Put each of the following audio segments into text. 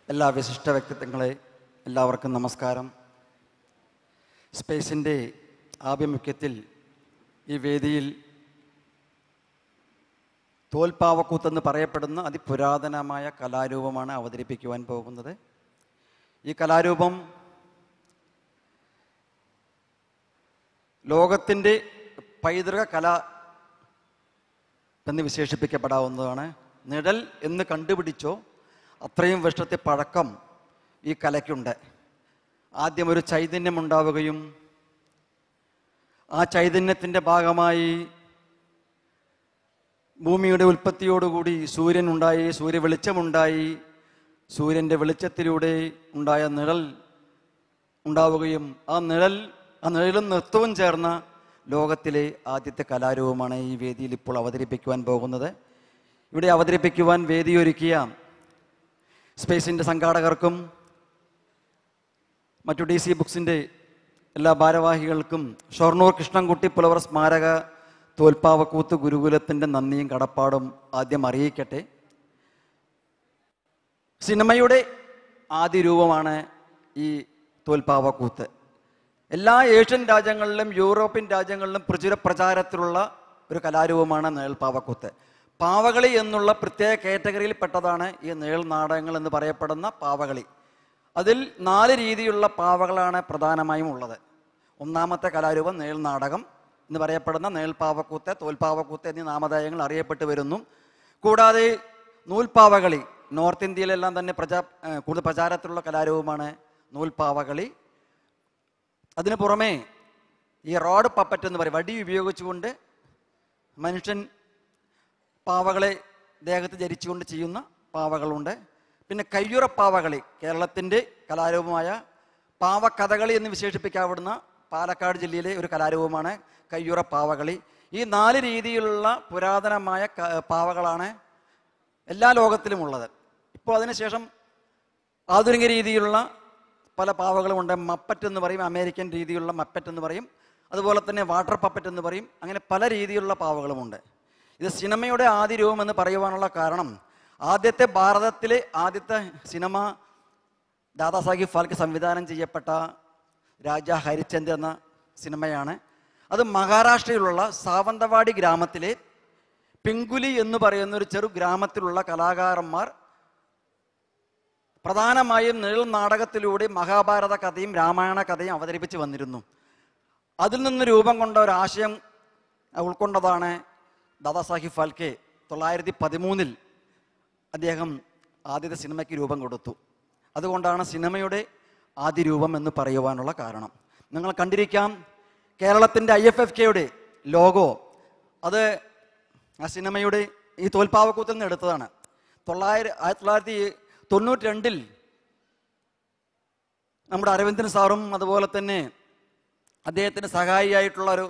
എല്ലാ വിശിഷ്ട വ്യക്തിത്വങ്ങളെ എല്ലാവർക്കും നമസ്കാരം സ്പേസിൻ്റെ ആഭിമുഖ്യത്തിൽ ഈ വേദിയിൽ തോൽപ്പാവക്കൂത്തെന്ന് പറയപ്പെടുന്ന അതിപുരാതനമായ കലാരൂപമാണ് അവതരിപ്പിക്കുവാൻ പോകുന്നത് ഈ കലാരൂപം ലോകത്തിൻ്റെ പൈതൃക കല എന്ന് വിശേഷിപ്പിക്കപ്പെടാവുന്നതാണ് നിഴൽ എന്ന് കണ്ടുപിടിച്ചോ അത്രയും വർഷത്തെ പഴക്കം ഈ കലയ്ക്കുണ്ട് ആദ്യം ഒരു ചൈതന്യം ഉണ്ടാവുകയും ആ ചൈതന്യത്തിൻ്റെ ഭാഗമായി ഭൂമിയുടെ ഉൽപ്പത്തിയോടുകൂടി സൂര്യൻ ഉണ്ടായി സൂര്യ വെളിച്ചമുണ്ടായി സൂര്യൻ്റെ വെളിച്ചത്തിലൂടെ ഉണ്ടായ നിഴൽ ഉണ്ടാവുകയും ആ നിഴൽ ആ നിഴലും നൃത്തവും ചേർന്ന ലോകത്തിലെ ആദ്യത്തെ കലാരൂപമാണ് ഈ വേദിയിൽ ഇപ്പോൾ അവതരിപ്പിക്കുവാൻ പോകുന്നത് ഇവിടെ അവതരിപ്പിക്കുവാൻ വേദിയൊരുക്കിയ സ്പേസിൻ്റെ സംഘാടകർക്കും മറ്റു ഡി സി ബുക്സിൻ്റെ എല്ലാ ഭാരവാഹികൾക്കും ഷൊർണൂർ കൃഷ്ണൻകുട്ടി പുലവർ സ്മാരക തോൽപ്പാവക്കൂത്ത് ഗുരുകുലത്തിൻ്റെ നന്ദിയും കടപ്പാടും ആദ്യം അറിയിക്കട്ടെ സിനിമയുടെ ആദ്യ രൂപമാണ് ഈ തോൽപ്പാവക്കൂത്ത് എല്ലാ ഏഷ്യൻ രാജ്യങ്ങളിലും യൂറോപ്യൻ രാജ്യങ്ങളിലും പ്രചുര പ്രചാരത്തിലുള്ള ഒരു കലാരൂപമാണ് നിഴൽപ്പാവക്കൂത്ത് പാവകളി എന്നുള്ള പ്രത്യേക കാറ്റഗറിയിൽ പെട്ടതാണ് ഈ നിഴൽ നാടകങ്ങൾ എന്ന് പറയപ്പെടുന്ന പാവകളി അതിൽ നാല് രീതിയിലുള്ള പാവകളാണ് പ്രധാനമായും ഉള്ളത് ഒന്നാമത്തെ കലാരൂപം നിഴൽ നാടകം എന്ന് പറയപ്പെടുന്ന നിഴൽപ്പാവക്കൂത്ത് തോൽപ്പാവക്കൂത്ത് എന്നീ നാമധേയങ്ങൾ അറിയപ്പെട്ടു വരുന്നു കൂടാതെ നൂൽപ്പാവകളി നോർത്ത് ഇന്ത്യയിലെല്ലാം തന്നെ പ്രചാ ഏഹ് കൂടുതൽ പ്രചാരത്തിലുള്ള കലാരൂപമാണ് നൂൽപ്പാവകളി അതിന് പുറമേ ഈ റോഡ് പപ്പറ്റ് എന്ന് പറയും വടി ഉപയോഗിച്ചുകൊണ്ട് മനുഷ്യൻ പാവകളെ ദേഹത്ത് ധരിച്ചുകൊണ്ട് ചെയ്യുന്ന പാവകളുണ്ട് പിന്നെ കയ്യുറ പാവകളി കേരളത്തിൻ്റെ കലാരൂപമായ പാവക്കഥകളി എന്ന് വിശേഷിപ്പിക്കാവുന്ന പാലക്കാട് ജില്ലയിലെ ഒരു കലാരൂപമാണ് കയ്യുറ പാവകളി ഈ നാല് രീതിയിലുള്ള പുരാതനമായ ക- പാവകളാണ് എല്ലാ ലോകത്തിലും ഉള്ളത് ഇപ്പോൾ അതിനുശേഷം ആധുനിക രീതിയിലുള്ള പല പാവകളുമുണ്ട് മപ്പറ്റ് എന്ന് പറയും അമേരിക്കൻ രീതിയിലുള്ള മപ്പറ്റ് എന്ന് പറയും അതുപോലെ തന്നെ വാട്ടർ പപ്പറ്റ് എന്ന് പറയും അങ്ങനെ പല രീതിയിലുള്ള പാവകളുമുണ്ട് ഇത് സിനിമയുടെ ആദ്യ രൂപം എന്ന് പറയുവാനുള്ള കാരണം ആദ്യത്തെ ഭാരതത്തിലെ ആദ്യത്തെ സിനിമ ദാദാസാഹിബ് ഫാൽക്കെ സംവിധാനം ചെയ്യപ്പെട്ട രാജ ഹരിചന്ദ് എന്ന സിനിമയാണ് അത് മഹാരാഷ്ട്രയിലുള്ള സാവന്തവാടി ഗ്രാമത്തിലെ പിങ്കുലി എന്ന് പറയുന്ന ഒരു ചെറു ഗ്രാമത്തിലുള്ള കലാകാരന്മാർ പ്രധാനമായും നിഴൽ നാടകത്തിലൂടെ മഹാഭാരത കഥയും രാമായണ കഥയും അവതരിപ്പിച്ച് വന്നിരുന്നു അതിൽ നിന്ന് രൂപം കൊണ്ട ഒരു ആശയം ഉൾക്കൊണ്ടതാണ് ദാദാസാഹിബ് ഫാൽക്കെ തൊള്ളായിരത്തി പതിമൂന്നിൽ അദ്ദേഹം ആദ്യത്തെ സിനിമയ്ക്ക് രൂപം കൊടുത്തു അതുകൊണ്ടാണ് സിനിമയുടെ ആദ്യ രൂപം എന്ന് പറയുവാനുള്ള കാരണം നിങ്ങൾ കണ്ടിരിക്കാം കേരളത്തിൻ്റെ ഐ എഫ് എഫ് കെയുടെ ലോഗോ അത് ആ സിനിമയുടെ ഈ തോൽപ്പാവക്കൂത്തിൽ നിന്ന് എടുത്തതാണ് തൊള്ളായിരം ആയിരത്തി തൊള്ളായിരത്തി തൊണ്ണൂറ്റി രണ്ടിൽ നമ്മുടെ അരവിന്ദൻ സാറും അതുപോലെ തന്നെ അദ്ദേഹത്തിന് സഹായിയായിട്ടുള്ള ഒരു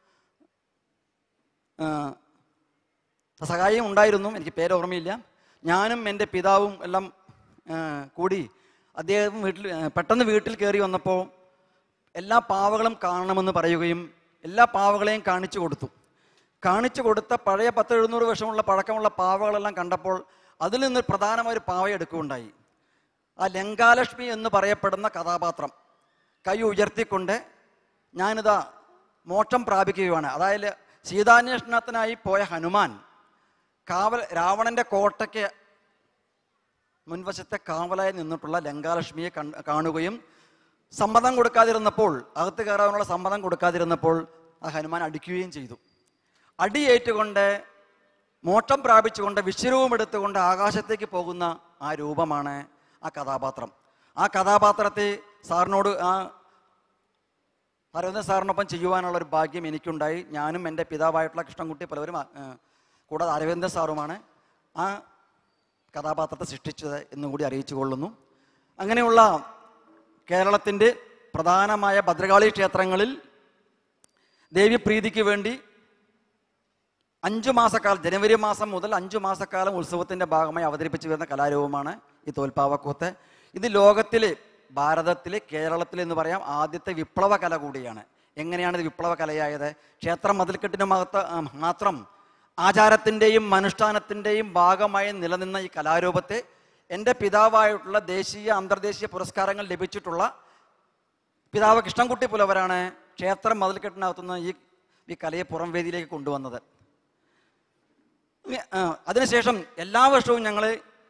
ആ, സഹായം ഉണ്ടായിരുന്നു എനിക്ക് പേര് ഓർമ്മയില്ല ഞാനും എൻ്റെ പിതാവും എല്ലാം ആ, കൂടി അദ്ദേഹം വീട്ടിൽ ആ, പെട്ടെന്ന് വീട്ടിൽ കയറി വന്നപ്പോൾ എല്ലാ പാവകളും കാണണമെന്ന് പറയുകയും എല്ലാ പാവകളെയും കാണിച്ചു കൊടുത്തു കാണിച്ചു കൊടുത്ത പഴയ പത്ത് എഴുന്നൂറ് വർഷമുള്ള പഴക്കമുള്ള പാവകളെല്ലാം കണ്ടപ്പോൾ അതിൽ നിന്ന് പ്രധാനമായ ഒരു പാവ എടുക്കുകയുണ്ടായി ആ ലങ്കാലക്ഷ്മി എന്ന് പറയപ്പെടുന്ന കഥാപാത്രം കൈ ഉയർത്തിക്കൊണ്ട് ഞാനിതാ മോക്ഷം പ്രാപിക്കുകയാണ് അതായത് സീതാന്വേഷണത്തിനായി പോയ ഹനുമാൻ കാവൽ രാവണന്റെ കോട്ടയ്ക്ക് മുൻവശത്തെ കാവലായി നിന്നിട്ടുള്ള ലങ്കാലക്ഷ്മിയെ കണ്ട് കാണുകയും സമ്മതം കൊടുക്കാതിരുന്നപ്പോൾ അകത്ത് കയറാനുള്ള സമ്മതം കൊടുക്കാതിരുന്നപ്പോൾ ആ ഹനുമാൻ അടിക്കുകയും ചെയ്തു അടിയേറ്റുകൊണ്ട് മോട്ടം പ്രാപിച്ചുകൊണ്ട് വിശ്വരൂപം എടുത്തുകൊണ്ട് ആകാശത്തേക്ക് പോകുന്ന ആ രൂപമാണ് ആ കഥാപാത്രം ആ കഥാപാത്രത്തെ സാറിനോട് ആ അരവിന്ദൻ സാറിനൊപ്പം ചെയ്യുവാനുള്ള ഒരു ഭാഗ്യം എനിക്കുണ്ടായി ഞാനും എൻ്റെ പിതാവായിട്ടുള്ള കൃഷ്ണൻകുട്ടി പലവരും ആ, ഏ, കൂടാതെ അരവിന്ദൻ സാറുമാണ് ആ കഥാപാത്രത്തെ സൃഷ്ടിച്ചത് എന്നും കൂടി അറിയിച്ചു കൊള്ളുന്നു അങ്ങനെയുള്ള കേരളത്തിൻ്റെ പ്രധാനമായ ഭദ്രകാളി ക്ഷേത്രങ്ങളിൽ ദേവീപ്രീതിക്ക് വേണ്ടി അഞ്ചു മാസക്കാലം ജനുവരി മാസം മുതൽ അഞ്ചു മാസക്കാലം ഉത്സവത്തിൻ്റെ ഭാഗമായി അവതരിപ്പിച്ചു വരുന്ന കലാരൂപമാണ് ഈ തോൽപ്പാവക്കൂത്ത് ഇത് ലോകത്തിലെ ഭാരതത്തിലെ കേരളത്തിലെ എന്ന് പറയാം ആദ്യത്തെ വിപ്ലവ കല കൂടിയാണ് എങ്ങനെയാണ് ഇത് വിപ്ലവ കലയായത് ക്ഷേത്ര മതിൽക്കെട്ടിന് മകത്ത് ആ, മാത്രം ആചാരത്തിൻ്റെയും അനുഷ്ഠാനത്തിൻ്റെയും ഭാഗമായി നിലനിന്ന ഈ കലാരൂപത്തെ എൻ്റെ പിതാവായിട്ടുള്ള ദേശീയ അന്തർദേശീയ പുരസ്കാരങ്ങൾ ലഭിച്ചിട്ടുള്ള പിതാവ് കൃഷ്ണൻകുട്ടി പുലവരാണ് ക്ഷേത്രം മതിൽക്കെട്ടിനകത്തുനിന്ന് ഈ ഈ കലയെ പുറം വേദിയിലേക്ക് കൊണ്ടുവന്നത് ഇനി, ആ, അതിനുശേഷം എല്ലാ വർഷവും ഞങ്ങൾ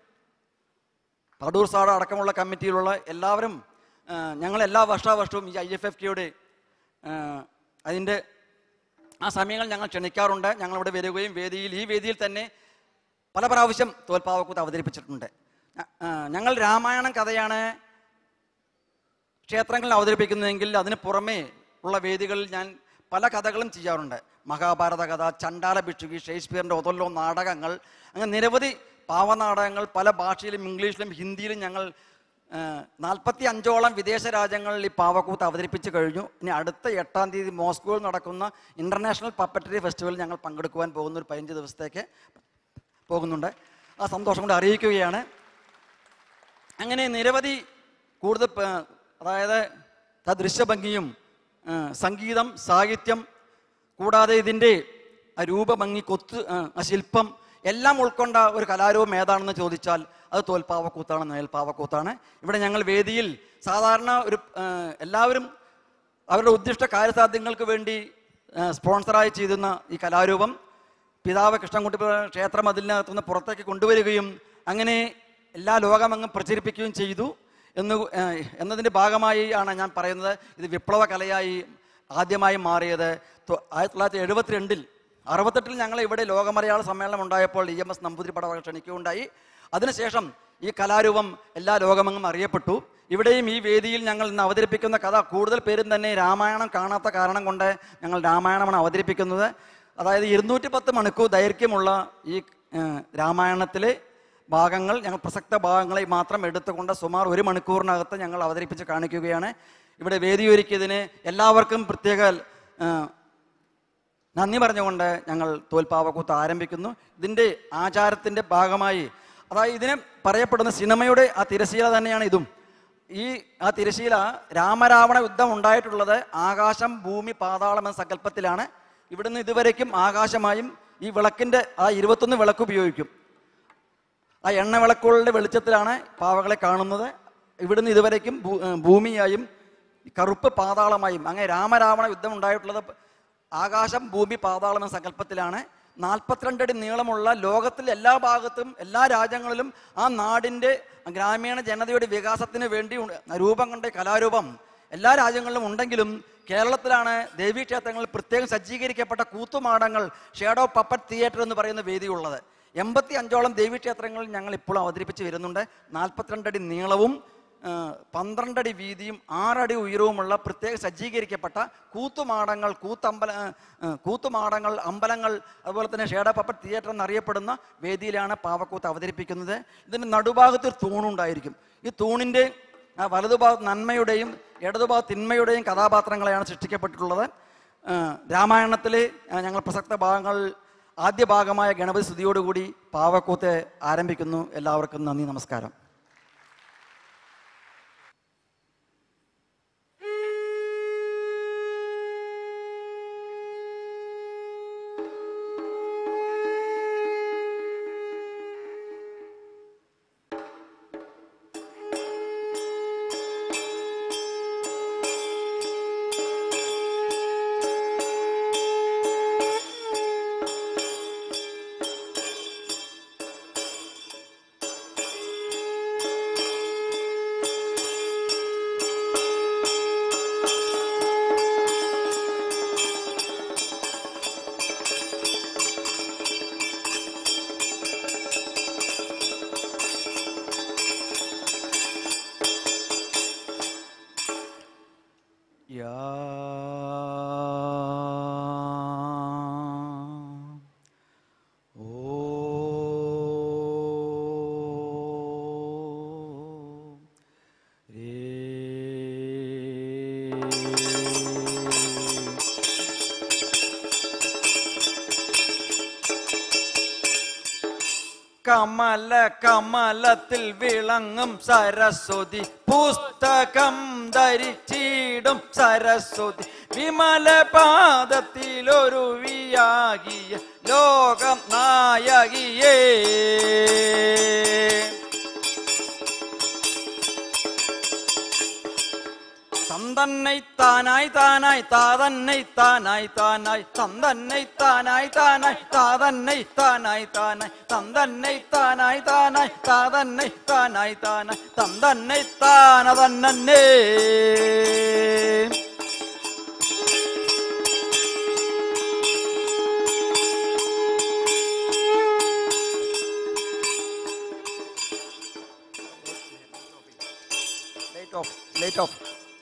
പടൂർ സാർ അടക്കമുള്ള കമ്മിറ്റിയിലുള്ള എല്ലാവരും ആ, ഞങ്ങൾ എല്ലാ വർഷാവർഷവും ഈ ഐ എഫ് എഫ് കെയുടെ അതിൻ്റെ ആ സമയങ്ങൾ ഞങ്ങൾ ക്ഷണിക്കാറുണ്ട് ഞങ്ങളിവിടെ വരികയും വേദിയിൽ ഈ വേദിയിൽ തന്നെ പല പ്രാവശ്യം തോൽപ്പാവക്കൂത്ത് അവതരിപ്പിച്ചിട്ടുണ്ട് ഞ- ആ, ഞങ്ങൾ രാമായണം കഥയാണ് ക്ഷേത്രങ്ങളിൽ അവതരിപ്പിക്കുന്നതെങ്കിൽ അതിന് പുറമേ ഉള്ള വേദികളിൽ ഞാൻ പല കഥകളും ചെയ്യാറുണ്ട് മഹാഭാരത കഥ ചണ്ടാല ഭിക്ഷുകി ഷേക്സ്പിയറിൻ്റെ ഒതല്ലോ നാടകങ്ങൾ അങ്ങനെ നിരവധി പാവനാടകങ്ങൾ പല ഭാഷയിലും ഇംഗ്ലീഷിലും ഹിന്ദിയിലും ഞങ്ങൾ നാൽപ്പത്തി അഞ്ചോളം വിദേശ രാജ്യങ്ങളിൽ ഈ പാവക്കൂത്ത് അവതരിപ്പിച്ച് കഴിഞ്ഞു ഇനി അടുത്ത എട്ടാം തീയതി മോസ്കോയിൽ നടക്കുന്ന ഇൻ്റർനാഷണൽ പപ്പറ്ററി ഫെസ്റ്റിവലിൽ ഞങ്ങൾ പങ്കെടുക്കുവാൻ പോകുന്ന ഒരു പതിനഞ്ച് ദിവസത്തേക്ക് പോകുന്നുണ്ട് ആ സന്തോഷം കൊണ്ട് അറിയിക്കുകയാണ് അങ്ങനെ നിരവധി കൂടുതൽ പ- അതായത് ദൃശ്യഭംഗിയും ആ, സംഗീതം സാഹിത്യം കൂടാതെ ഇതിൻ്റെ ആ രൂപഭംഗി കൊത്ത് ആ, ആ ശില്പം എല്ലാം ഉൾക്കൊണ്ട ഒരു കലാരൂപം ഏതാണെന്ന് ചോദിച്ചാൽ അത് തോൽപ്പാവക്കൂത്താണ് നേൽപ്പാവക്കൂത്താണ് ഇവിടെ ഞങ്ങൾ വേദിയിൽ സാധാരണ ഒരു ആ, എല്ലാവരും അവരുടെ ഉദ്ദിഷ്ട കാര്യസാധ്യങ്ങൾക്ക് വേണ്ടി ആ, സ്പോൺസറായി ചെയ്തിരുന്ന ഈ കലാരൂപം പിതാവ് കൃഷ്ണൻകുട്ടി ക്ഷേത്ര മതിലിനകത്തു നിന്ന് പുറത്തേക്ക് കൊണ്ടുവരികയും അങ്ങനെ എല്ലാ ലോകമെങ്ങും പ്രചരിപ്പിക്കുകയും ചെയ്തു എന്ന് ഏഹ് എന്നതിൻ്റെ ഭാഗമായി ആണ് ഞാൻ പറയുന്നത് ഇത് വിപ്ലവ കലയായി ആദ്യമായി മാറിയത് തൊ- ആയിരത്തി തൊള്ളായിരത്തി എഴുപത്തിരണ്ടിൽ അറുപത്തെട്ടിൽ ഞങ്ങൾ ഇവിടെ ലോകമലയാള സമ്മേളനം ഉണ്ടായപ്പോൾ ഇ എം എസ് നമ്പൂതിരി പടവകൾ ക്ഷണിക്കുകയുണ്ടായി അതിനുശേഷം ഈ കലാരൂപം എല്ലാ ലോകമെങ്ങും അറിയപ്പെട്ടു ഇവിടെയും ഈ വേദിയിൽ ഞങ്ങൾ ഇന്ന് അവതരിപ്പിക്കുന്ന കഥ കൂടുതൽ പേരും തന്നെ രാമായണം കാണാത്ത കാരണം കൊണ്ട് ഞങ്ങൾ രാമായണമാണ് അവതരിപ്പിക്കുന്നത് അതായത് ഇരുന്നൂറ്റി പത്ത് മണിക്കൂർ ദൈർഘ്യമുള്ള ഈ ഏഹ്, രാമായണത്തിലെ ഭാഗങ്ങൾ ഞങ്ങൾ പ്രസക്ത ഭാഗങ്ങളെ മാത്രം എടുത്തുകൊണ്ട് സുമാർ ഒരു മണിക്കൂറിനകത്ത് ഞങ്ങൾ അവതരിപ്പിച്ച് കാണിക്കുകയാണ് ഇവിടെ വേദിയൊരുക്കിയതിന് എല്ലാവർക്കും പ്രത്യേക ഏഹ്, നന്ദി പറഞ്ഞുകൊണ്ട് ഞങ്ങൾ തോൽപ്പാവക്കൂത്ത് ആരംഭിക്കുന്നു ഇതിൻ്റെ ആചാരത്തിൻ്റെ ഭാഗമായി അതായത് ഇതിന് പറയപ്പെടുന്ന സിനിമയുടെ ആ തിരശീല തന്നെയാണ് ഇതും ഈ ആ തിരശീല രാമരാവണ യുദ്ധം ഉണ്ടായിട്ടുള്ളത് ആകാശം ഭൂമി പാതാളം എന്ന സങ്കല്പത്തിലാണ് ഇവിടുന്ന് ഇതുവരേക്കും ആകാശമായും ഈ വിളക്കിൻ്റെ ആ ഇരുപത്തൊന്ന് വിളക്ക് ഉപയോഗിക്കും ആ എണ്ണ വിളക്കുകളുടെ വെളിച്ചത്തിലാണ് പാവകളെ കാണുന്നത് ഇവിടുന്ന് ഇതുവരേക്കും ഭൂ- ഏർ ഭൂമിയായും കറുപ്പ് പാതാളമായും അങ്ങനെ രാമരാവണ യുദ്ധം ഉണ്ടായിട്ടുള്ളത് ആകാശം ഭൂമി പാതാളം എന്ന സങ്കല്പത്തിലാണ് നാൽപ്പത്തിരണ്ടടി നീളമുള്ള ലോകത്തിലെ എല്ലാ ഭാഗത്തും എല്ലാ രാജ്യങ്ങളിലും ആ നാടിൻ്റെ ഗ്രാമീണ ജനതയുടെ വികാസത്തിന് വേണ്ടി ഉ- രൂപം കൊണ്ട കലാരൂപം എല്ലാ രാജ്യങ്ങളിലും ഉണ്ടെങ്കിലും കേരളത്തിലാണ് ദേവീക്ഷേത്രങ്ങളിൽ പ്രത്യേകം സജ്ജീകരിക്കപ്പെട്ട കൂത്തുമാടങ്ങൾ ഷേഡോ പപ്പറ്റ് തിയേറ്റർ എന്ന് പറയുന്ന വേദിയുള്ളത് എൺപത്തി അഞ്ചോളം ദേവീക്ഷേത്രങ്ങളിൽ ഞങ്ങൾ ഇപ്പോഴും അവതരിപ്പിച്ച് വരുന്നുണ്ട് നാൽപ്പത്തിരണ്ടടി നീളവും ആ, പന്ത്രണ്ടടി വീതിയും ആറടി ഉയരവുമുള്ള പ്രത്യേക സജ്ജീകരിക്കപ്പെട്ട കൂത്തുമാടങ്ങൾ കൂത്തമ്പല ആ, ആ, കൂത്തുമാടങ്ങൾ അമ്പലങ്ങൾ അതുപോലെ തന്നെ ഷേഡ പപ്പറ്റ് തിയേറ്റർ എന്നറിയപ്പെടുന്ന വേദിയിലാണ് പാവക്കൂത്ത് അവതരിപ്പിക്കുന്നത് ഇതിൻ്റെ നടുഭാഗത്ത് ഒരു തൂണുണ്ടായിരിക്കും ഈ തൂണിൻ്റെ ആ വലതുഭാഗത്ത് നന്മയുടെയും ഇടതുഭാഗത്ത് തിന്മയുടെയും കഥാപാത്രങ്ങളെയാണ് സൃഷ്ടിക്കപ്പെട്ടിട്ടുള്ളത് ആ, രാമായണത്തിലെ ആ, ഞങ്ങൾ പ്രസക്ത ഭാഗങ്ങൾ ആദ്യ ഭാഗമായ ഗണപതി സ്തുതിയോടുകൂടി പാവക്കൂത്ത് ആരംഭിക്കുന്നു എല്ലാവർക്കും നന്ദി നമസ്കാരം യാ ഓ രേ കമല കമലത്തിൽ വിളങ്ങും സരസ്വതി പുസ്തകം ധരിച്ചിടും സരസ്വതി വിമല പാദത്തിലൊരു വിയാകിയ ലോകം നായകിയേ തന്നൈ താനായി താനായി താതന്നൈ താനായി താനായി തന്തന്നൈ താനായി താനായി താതന്നൈ താനായി താനായി തന്തന്നൈ താനായി താനായി താതന്നൈ താനായി താനായി തന്തന്നൈ താന തന്നേ ലൈറ്റ് ഓഫ് ലൈറ്റ് ഓഫ്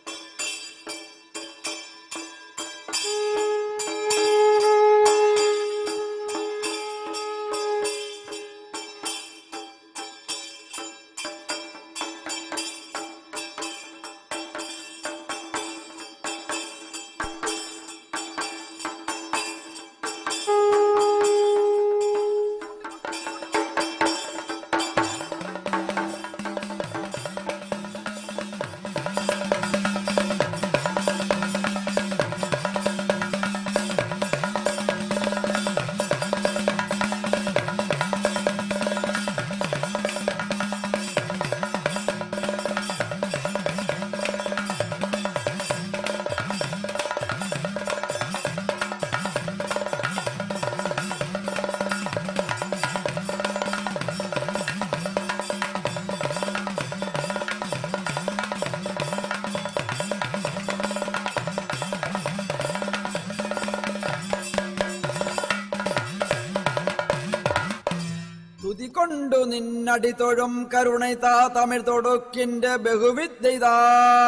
തുതി കൊണ്ടു നിന്നടി തൊഴും കരുണൈതാ തമിഴ് തൊടുക്കിന്റെ ബഹുവിദ്യതാ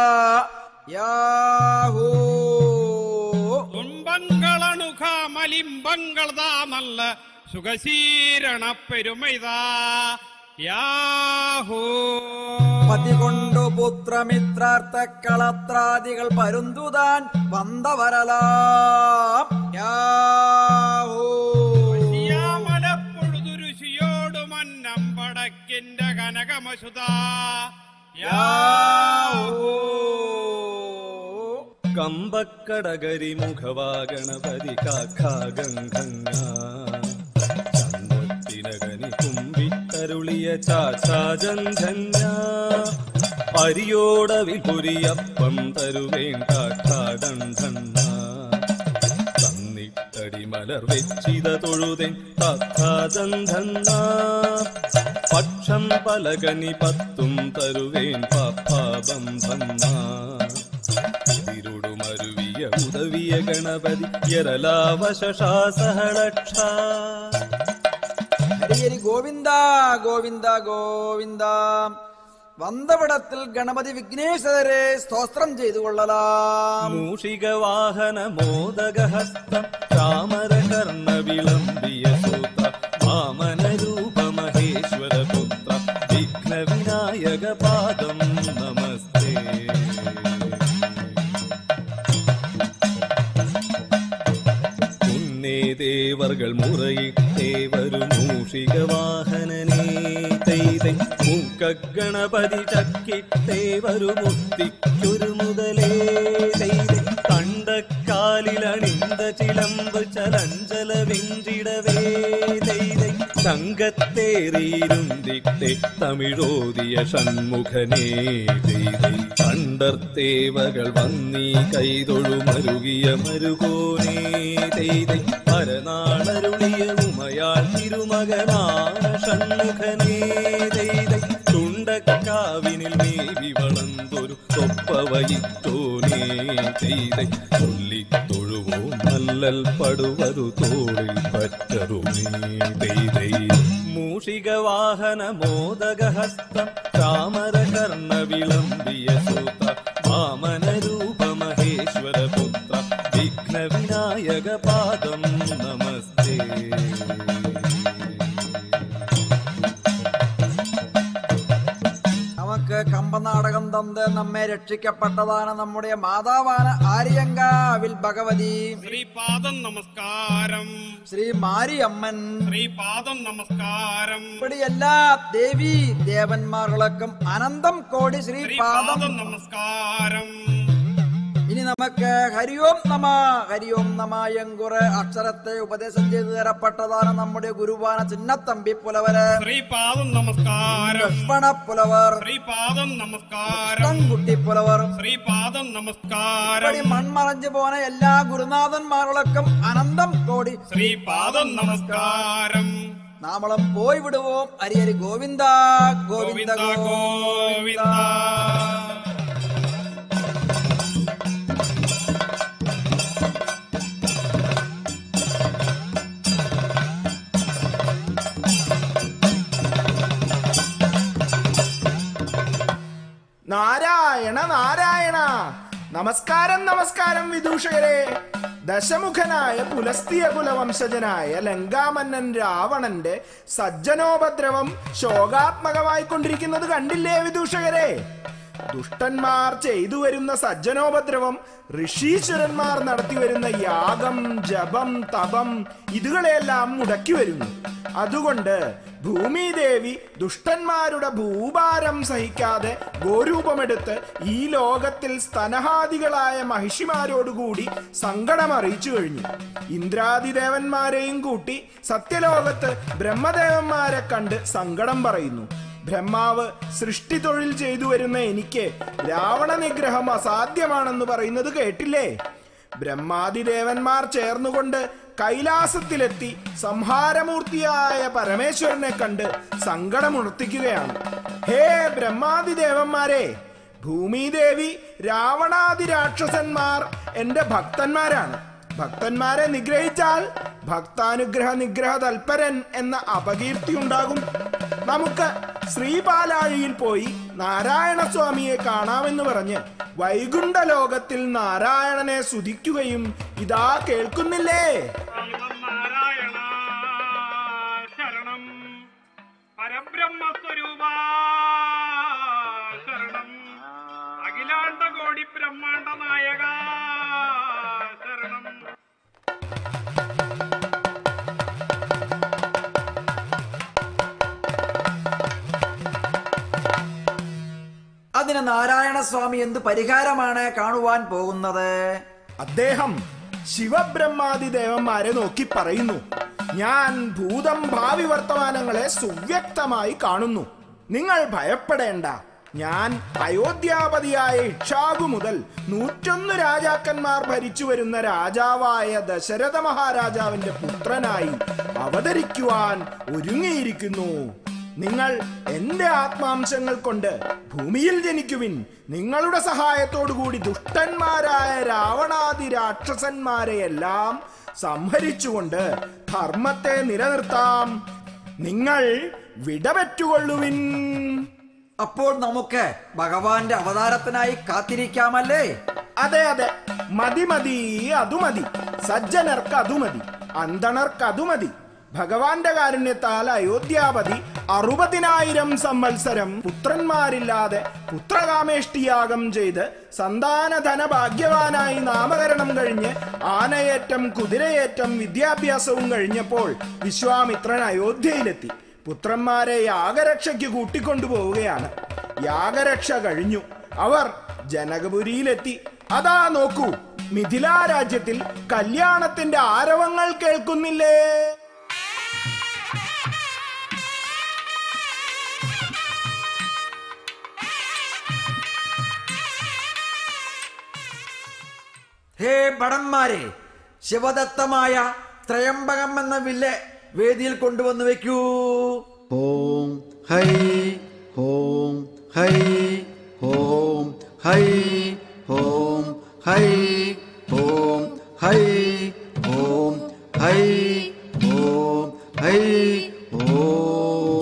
യാഹൂ തുன்பங்களணுக மலிம்பங்கள் தான் நல்ல சுகசீரண பெருமைதா യാഹൂ പതി കൊണ്ടു പുത്രമിത്രാർത്ഥ കളത്രാദികൾ പരുന്തുതാൻ വന്നവരലാം യാഹൂ യാമലപ്പൊഴുതുരുശിയോടു മന്നം പടക്കിന്റെ കനകമസുത യാഹൂ കമ്പക്കടകരി മുഖവാഗണപതി കാഖാഗംഗങ്ങ ചന്തത്തിനകനി കുമ്പിത്തരുളിയ ചാചാജന്ധന്യ അരിയോടവിൽ പുരിയപ്പം തരുവേണ്ട കാടന്ധന്ന തന്നിട്ടടി മലർ വെച്ചിത തൊഴുതൻ തഥാജന്ധന്ന പക്ഷം പലകനി പത്തും തരുവേൻ പാപ്പാബന്ധന്ന തിരുടുമരുവിയ ഉദവിയ ഗണപതി യരലാവശാസഹളക്ഷ ഹരിഹരി ഗോവിന്ദ ഗോവിന്ദ ഗോവിന്ദ വന്തവിടത്തിൽ ഗണപതി വിഘ്നേശ്വരരെ സ്തോത്രം ചെയ്തു കൊള്ളലാം മൂഷിക വാഹന മോദകഹസ്തം ചാമര കർണ വിളംബിയ സൂത്ര വാമന രൂപ മഹേശ്വര പുത്ര വിഘ്ന വിനായക പാദം നമസ്തേ ഉന്നേ ദേവർകൾ മുറയിട്ടേ വരും മൂഷിക വാഹനനേ തെയ്തൈ മൂക്കഗണപതി ചക്കിട്ടേ വരുമുത്തിക്കൊരു മുതലേ തെയ്തൈ കണ്ടക്കാലിലണിന്ത ചിലമ്പ് ചലഞ്ചല വെഞ്ചിടവേ തെയ്തൈ സംഘത്തേറിയിരുന്നിട്ടെ തമിഴോദിയ ഷൺമുഖനേ തെയ്തൈ കണ്ടർത്തേവകൾ വന്നീ കൈതൊഴുമരുകിയ മരുകോനേ തെയ്തൈ പരനാളരുളിയ ഉമയാൾ തിരുമകനാന ഷൺമുഖനേ തെയ്തൈ ചുണ്ടക്കാവിനിൽ മേവി വളർന്നൊരു തൊപ്പവയിത്തോനേ തെയ്തൈ ചൊല്ലിത്തൊഴുവോ നല്ലൽ പടുവരു തോളിൽ പറ്ററുമേ തെയ്തൈ മൂഷിക വാഹന മോദകഹസ്തം ചാമര കർണ വിളംബിയ സൂത വാമന രൂപ മഹേശ്വര പുത്ര വിഘ്ന വിനായക പാദം നമസ്തേ നമുക്ക് കമ്പനാടകം തന്ന് നമ്മെ രക്ഷിക്കപ്പെട്ടതാണ് നമ്മുടെ മാതാവാണ് ആര്യങ്കാവിൽ ഭഗവതി ശ്രീപാദം നമസ്കാരം ശ്രീ മാരിയമ്മൻ ശ്രീപാദം നമസ്കാരം ഇവിടെ എല്ലാ ദേവി ദേവന്മാർക്കും അനന്തം കോടി ശ്രീപാദം ശ്രീപാദം നമസ്കാരം ഇനി നമുക്ക് ഹരിയോം നമ ഹരിയോം നമ എങ്കുറെ അക്ഷരത്തെ ഉപദേശം ചെയ്തു തരപ്പെട്ടതാണ് നമ്മുടെ ഗുരുവാന ചിന്നത്തമ്പി പുലവര് ശ്രീപാദം നമസ്കാരം ലക്ഷ്മണ പുലവർ ശ്രീപാദം നമസ്കാരം കുട്ടി പുലവർ ശ്രീപാദം നമസ്കാരം ഇവിടെ മൺമറഞ്ഞു പോന എല്ലാ ഗുരുനാഥന്മാർക്കും അനന്തം കോടി ശ്രീപാദം നമസ്കാരം നാമളം പോയി വിടുവോം അരിയരി ഗോവിന്ദ ഗോവിന്ദ ഗോവിന്ദ ഗോവിന്ദ നാരായണ നാരായണ നമസ്കാരം നമസ്കാരം വിദൂഷകരെ ദശമുഖനായ പുലസ്തിയ കുലവംശജനായ ലങ്കാമന്നൻ രാവണന്റെ സജ്ജനോപദ്രവം ശോകാത്മകമായി കൊണ്ടിരിക്കുന്നത് കണ്ടില്ലേ വിദൂഷകരെ ദുഷ്ടന്മാർ ചെയ്തു വരുന്ന സജ്ജനോപദ്രവം ഋഷീശ്വരന്മാർ നടത്തി വരുന്ന യാഗം ജപം തപം ഇതുകളെല്ലാം മുടക്കി വരുന്നു അതുകൊണ്ട് ഭൂമിദേവി ദുഷ്ടന്മാരുടെ ഭൂഭാരം സഹിക്കാതെ ഗോരൂപമെടുത്ത് ഈ ലോകത്തിൽ സ്തനഹാദികളായ മഹിഷിമാരോടുകൂടി സങ്കടം അറിയിച്ചു കഴിഞ്ഞു ഇന്ദ്രാദിദേവന്മാരെയും കൂട്ടി സത്യലോകത്ത് ബ്രഹ്മദേവന്മാരെ കണ്ട് സങ്കടം പറയുന്നു ബ്രഹ്മാവ് സൃഷ്ടി തൊഴിൽ ചെയ്തു വരുന്ന എനിക്ക് രാവണ നിഗ്രഹം അസാധ്യമാണെന്ന് പറയുന്നത് കേട്ടില്ലേ ബ്രഹ്മാദിദേവന്മാർ ചേർന്നുകൊണ്ട് കൈലാസത്തിലെത്തി സംഹാരമൂർത്തിയായ പരമേശ്വരനെ കണ്ട് സങ്കടമുണർത്തിക്കുകയാണ് ഹേ ബ്രഹ്മാദിദേവന്മാരെ ഭൂമിദേവി രാവണാദി രാക്ഷസന്മാർ എന്റെ ഭക്തന്മാരാണ് ഭക്തന്മാരെ നിഗ്രഹിച്ചാൽ ഭക്താനുഗ്രഹ നിഗ്രഹ തൽപരൻ എന്ന അപകീർത്തി ഉണ്ടാകും നമുക്ക് ശ്രീപാലാഴിയിൽ പോയി നാരായണ സ്വാമിയെ കാണാമെന്ന് പറഞ്ഞ് വൈകുണ്ഠ ലോകത്തിൽ നാരായണനെ സ്തുതിക്കുകയും ഇതാ കേൾക്കുന്നില്ലേ നാരായണ ശരണം പരബ്രഹ്മസ്വരൂപ ശരണം അഖിലാണ്ട കോടി ബ്രഹ്മാണ്ട നായക ശരണം അതിന് നാരായണ സ്വാമി എന്ത് പരിഹാരമാണ് കാണുവാൻ പോകുന്നത് അദ്ദേഹം ശിവബ്രഹ്മാദി ദേവന്മാരെ നോക്കി പറയുന്നു ഞാൻ ഭൂതം ഭാവി വർത്തമാനങ്ങളെ സുവ്യക്തമായി കാണുന്നു നിങ്ങൾ ഭയപ്പെടേണ്ട ഞാൻ അയോധ്യാപതിയായ ഇക്ഷാകു മുതൽ നൂറ്റൊന്ന് രാജാക്കന്മാർ ഭരിച്ചു വരുന്ന രാജാവായ ദശരഥ മഹാരാജാവിന്റെ പുത്രനായി അവതരിക്കുവാൻ ഒരുങ്ങിയിരിക്കുന്നു നിങ്ങൾ എന്റെ ആത്മാംശങ്ങൾ കൊണ്ട് ഭൂമിയിൽ ജനിക്കുവിൻ നിങ്ങളുടെ സഹായത്തോടുകൂടി ദുഷ്ടന്മാരായ രാവണാദി രാക്ഷസന്മാരെയെല്ലാം സംഹരിച്ചുകൊണ്ട് ധർമ്മത്തെ നിലനിർത്താം നിങ്ങൾ വിടപെറ്റുകൊള്ളുവിൻ അപ്പോൾ നമുക്ക് ഭഗവാന്റെ അവതാരത്തിനായി കാത്തിരിക്കാമല്ലേ അതെ അതെ മതി മതി അതു മതി സജ്ജനർക്ക് അതു മതി അന്തണർക്ക് അതു മതി ഭഗവാന്റെ കാരുണ്യത്താൽ അയോധ്യാപതി അറുപതിനായിരം സംവത്സരം പുത്രന്മാരില്ലാതെ പുത്രകാമേഷ്ടിയാഗം ചെയ്ത് സന്താനധന ഭാഗ്യവാനായി നാമകരണം കഴിഞ്ഞ് ആനയേറ്റം കുതിരയേറ്റം വിദ്യാഭ്യാസവും കഴിഞ്ഞപ്പോൾ വിശ്വാമിത്രൻ അയോധ്യയിലെത്തി പുത്രന്മാരെ യാഗരക്ഷയ്ക്ക് കൂട്ടിക്കൊണ്ടുപോവുകയാണ് യാഗരക്ഷ കഴിഞ്ഞു അവർ ജനകപുരിയിലെത്തി അതാ നോക്കൂ മിഥിലാ രാജ്യത്തിൽ കല്യാണത്തിന്റെ ആരവങ്ങൾ കേൾക്കുന്നില്ലേ ഹേ ഭടന്മാരെ ശിവദത്തമായ ത്രയംബകം എന്ന വില്ല് വേദിയിൽ കൊണ്ടുവന്നു വെക്കൂ ഓം ഹൈ ഓം ഹൈ ഓം ഹൈ ഓം ഹൈ ഓം ഹൈ ഓം ഹൈ ഓം ഹൈ ഓം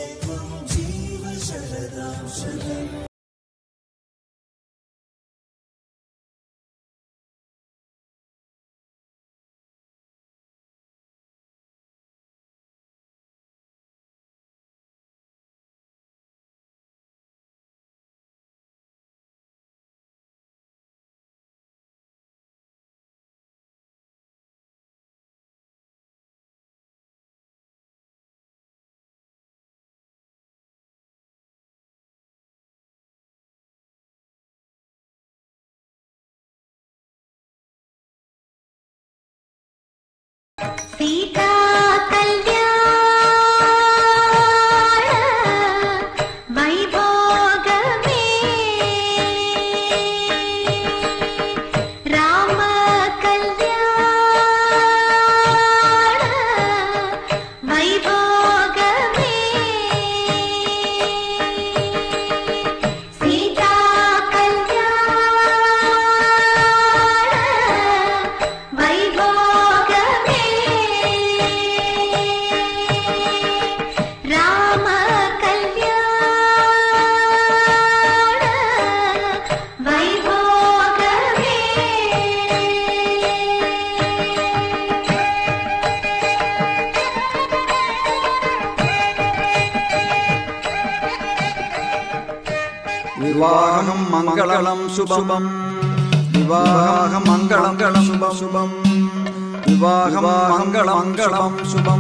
जीव शरदां शरणम् സീതാ കല്യാണ വൈഭോഗമേ രാമ കല്യാണ വൈഭോഗമേ സീതാ കല്യാണ വൈഭോഗമേ രാമ കല്യാണ വൈഭോഗമേ വിവാഹം മംഗളം ശുഭം വിവാഹം മംഗളം ശുഭം ശുഭം വിവാഹം മംഗളം മംഗളം ശുഭം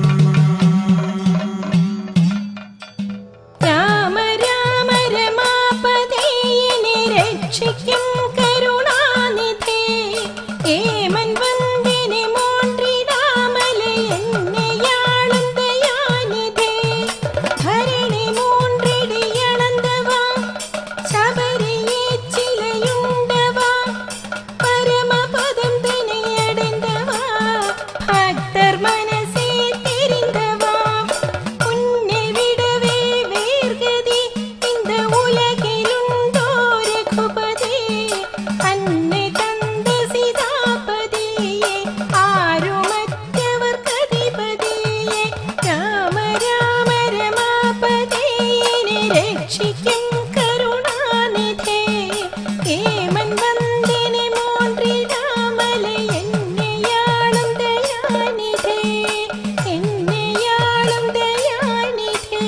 രാമ രാമ രമാപതേയനെ രക്ഷിക്കും കരുണാനിധേ ഏമൻ വന്ദിനെ മോன்றிடாமலே என்னையாளும் தயாநிதே ഭരണി മൂன்றிടി അളந்தവാ ശബരിയെ ചിലയുണ്ടവാ പരമപദം തനിയടந்தவா ഭക്തർ മനസേ தெரிந்தவா உன்னை விடவே வேர்கதி இந்த உலகிலுண்டோ ரகுபதி அன்னை தந்த சீதாபதியே ஆருமற்றவர் கதிபதியே രാമ രാമ രമാപതിയെ രക്ഷിക്കും കരുണാനിധേ ഏമൻ വന്ദിനെ മോன்றிடாமலே என்னையாளும் ദയാനിധേ என்னையாளுം ദയാനിധേ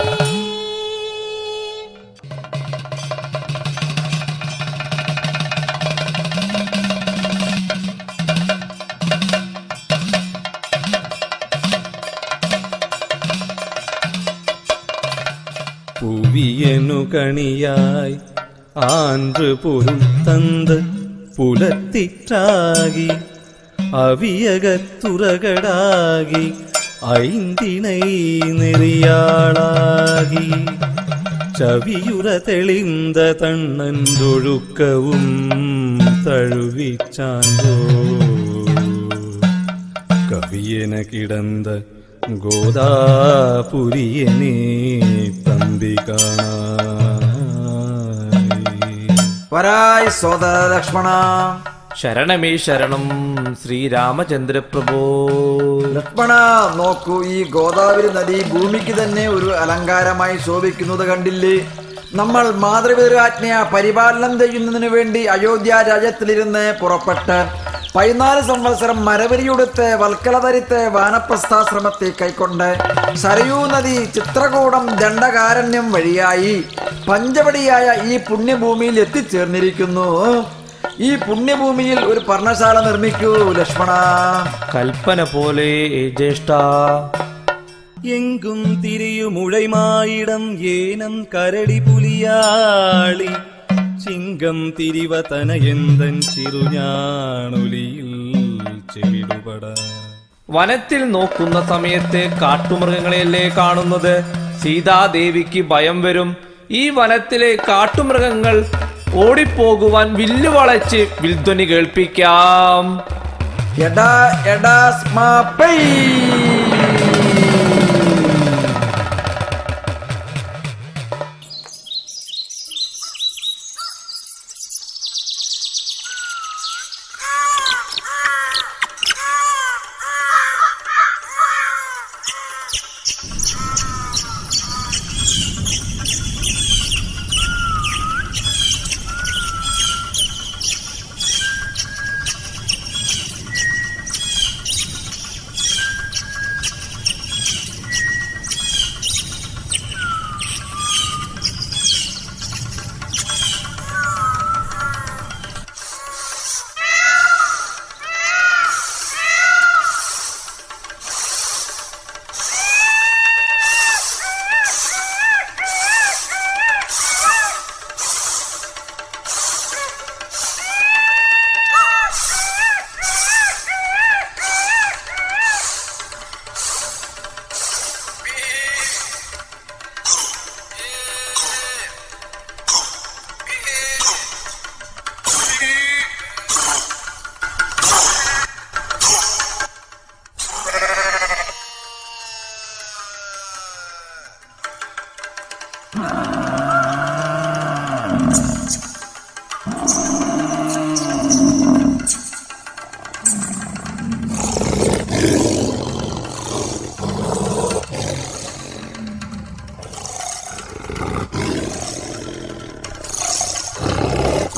புவியனு கணியாய் ஆன்று பொருள் தந்த புலத்திற்றாகி அவியகத்துறகடாகி ஐந்திணை நெறியாளாகி ചവിയുറ തെളിந்த തണ്ണന്തൊഴുക്കവും തഴുവിച്ചാന്തോ കവിയന കിടந்த ഗോദാപുരിയനെ തമ്പി കാണായി വരായ് സോദര ലക്ഷ്മണ ശരണമേ ശരണം ശ്രീരാമചന്ദ്രപ്രഭോ ലക്ഷ്മണ നോക്കൂ ഈ ഗോദാവരി നദി ഭൂമിക്ക് തന്നെ ഒരു അലങ്കാരമായി ശോഭിക്കുന്നത് കണ്ടില്ലേ നമ്മൾ മാതൃപിതരാജ്ഞ പരിപാലനം ചെയ്യുന്നതിനു വേണ്ടി അയോധ്യ രാജ്യത്തിലിരുന്ന് പുറപ്പെട്ട് പതിനാല് സംവത്സരം മരവരിയുടുത്ത് വൽക്കലധരിത്ത് വാനപ്രസ്ഥാശ്രമത്തെ കൈക്കൊണ്ട് സരയൂ നദി ചിത്രകൂടം ദണ്ഡകാരണ്യം വഴിയായി പഞ്ചവടിയായ ഈ പുണ്യഭൂമിയിൽ എത്തിച്ചേർന്നിരിക്കുന്നു ഈ പുണ്യഭൂമിയിൽ ഒരു പർണശാല നിർമ്മിക്കൂ ലക്ഷ്മണ കൽപ്പന പോലെ ജ്യേഷ്ഠ എങ്കും തിരിയുമുഴൈമായിടം ഏനം കരടി പുലിയാളി ചിങ്കം തിരിവതനയന്തൻ ചിറുഞാണൊലിയിൽ ചെവിടുപട വനത്തിൽ നോക്കുന്ന സമയത്ത് കാട്ടുമൃഗങ്ങളെയല്ലേ കാണുന്നത് സീതാദേവിക്ക് ഭയം വരും ഈ വനത്തിലെ കാട്ടുമൃഗങ്ങൾ ഓടിപ്പോകുവാൻ വില്ലു വളച്ച് വിൽധ്വനി കേൾപ്പിക്കാം എടാ എടാ സ്മാപ്പൈ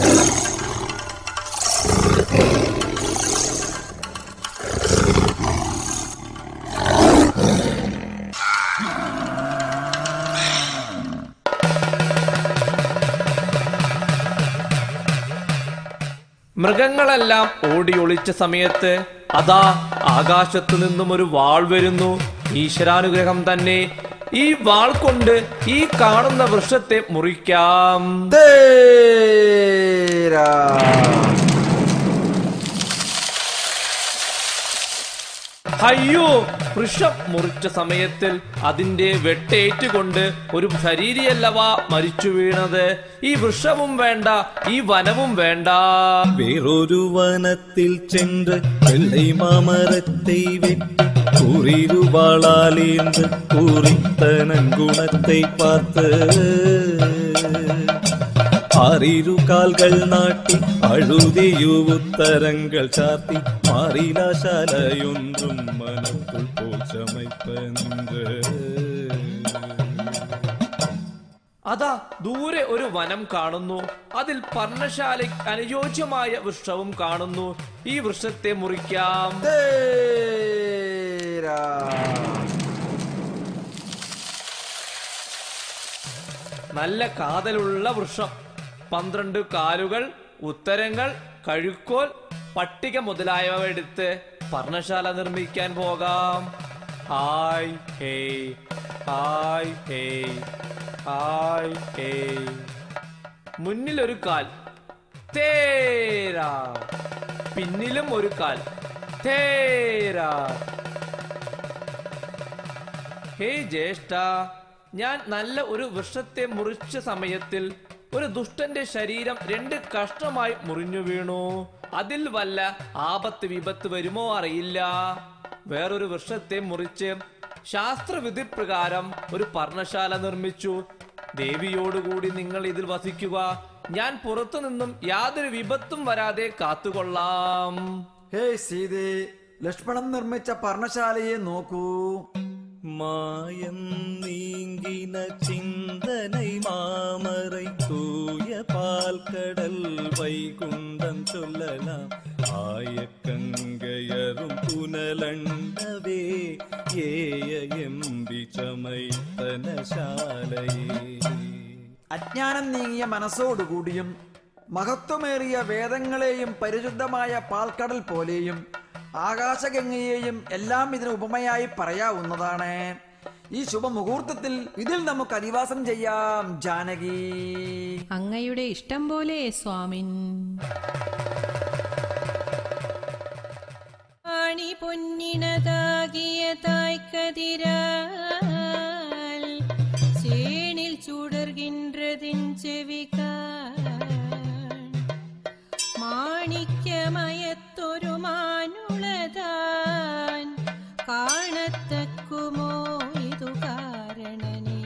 മൃഗങ്ങളെല്ലാം ഓടി ഒളിച്ച സമയത്ത് അതാ ആകാശത്തു നിന്നും ഒരു വാൾ വരുന്നു ഈശ്വരാനുഗ്രഹം തന്നെ ഈ വാൾ കൊണ്ട് ഈ കാണുന്ന വൃക്ഷത്തെ മുറിക്കാം തേരാ അയ്യോ വൃക്ഷം മുറിച്ച സമയത്തിൽ അതിന്റെ വെട്ടേറ്റുകൊണ്ട് ഒരു ശരീരയല്ലവ മരിച്ചു വീണത് ഈ വൃക്ഷവും വേണ്ട ഈ വനവും വേണ്ട വേറൊരു വനത്തിൽ ചെன்று വെള്ളை மாமரத்தை வெட்டி கூறிருவாளாலேந்து கூறித்தனன் குணத்தை பார்த்து ആറിരു കാൽകൾ നാട്ടി അഴുതിയു ഉത്തരങ്ങൾ ചാർത്തി മാറിലാശാലയൊன்றுം മനത്തുൾ പോൽ ചമയ്പെன்று അതാ ദൂരെ ഒരു വനം കാണുന്നു അതിൽ പർണശാലയ്ക്ക് അനുയോജ്യമായ വൃക്ഷവും കാണുന്നു ഈ വൃക്ഷത്തെ മുറിക്കാം തേരാ നല്ല കാതലുള്ള വൃക്ഷം പന്ത്രണ്ട് കാലുകൾ ഉത്തരങ്ങൾ കഴുക്കോൽ പട്ടിക മുതലായവ എടുത്ത് പർണശാല നിർമ്മിക്കാൻ പോകാം ഹായ് ഹേ ഹായ് ഹേ ഹായ് ഹേ മുന്നിലൊരു കാൽ തേരാ പിന്നിലും ഒരു കാൽ തേരാ ഹേ ജ്യേഷ്ഠ ഞാൻ നല്ല ഒരു വൃക്ഷത്തെ മുറിച്ച സമയത്തിൽ ഒരു ദുഷ്ടന്റെ ശരീരം രണ്ട് കഷ്ണമായി മുറിഞ്ഞു വീണു അതിൽ വല്ല ആപത്ത് വിപത്ത് വരുമോ അറിയില്ല വേറൊരു വൃക്ഷത്തെ മുറിച്ച് ശാസ്ത്രവിധി പ്രകാരം ഒരു പർണശാല നിർമ്മിച്ചു ദേവിയോടുകൂടി നിങ്ങൾ ഇതിൽ വസിക്കുക ഞാൻ പുറത്തു നിന്നും യാതൊരു വിപത്തും വരാതെ കാത്തുകൊള്ളാം ഹേ സീതേ ലക്ഷ്മണൻ നിർമ്മിച്ച പർണശാലയെ നോക്കൂ மாயம் நீங்கின சிந்தனை மாமரை தூய பால் கடல் வைகுண்டம் சொல்லலாம் ஆயக்கங்கையரும் புனலண்டவே ஏய எம்பி சமைத்தனசாலையே അജ്ഞാനം നീങ്ങിയ മനസ്സോടുകൂടിയും മഹത്വമേറിയ വേദങ്ങളെയും പരിശുദ്ധമായ പാൽക്കടൽ പോലെയും ആകാശഗംഗയെയും എല്ലാം ഇതിന് ഉപമയായി പറയാവുന്നതാണ് ഈ ശുഭമുഹൂർത്തത്തിൽ ഇതിൽ നമുക്ക് അധിവാസം ചെയ്യാം ജാനകി അങ്ങയുടെ ഇഷ്ടം പോലെ സ്വാമിൻ ആണി പൊന്നിനതാകിയ തായ്ക്കതിരാൽ ചേണിൽ ചുടർകിன்றതിൻ ചെവികാൽ മാണിക്യമയത്തൊരു മാനുളതാൻ കാണത്തക്കുമോ ഇതു കാരണനേ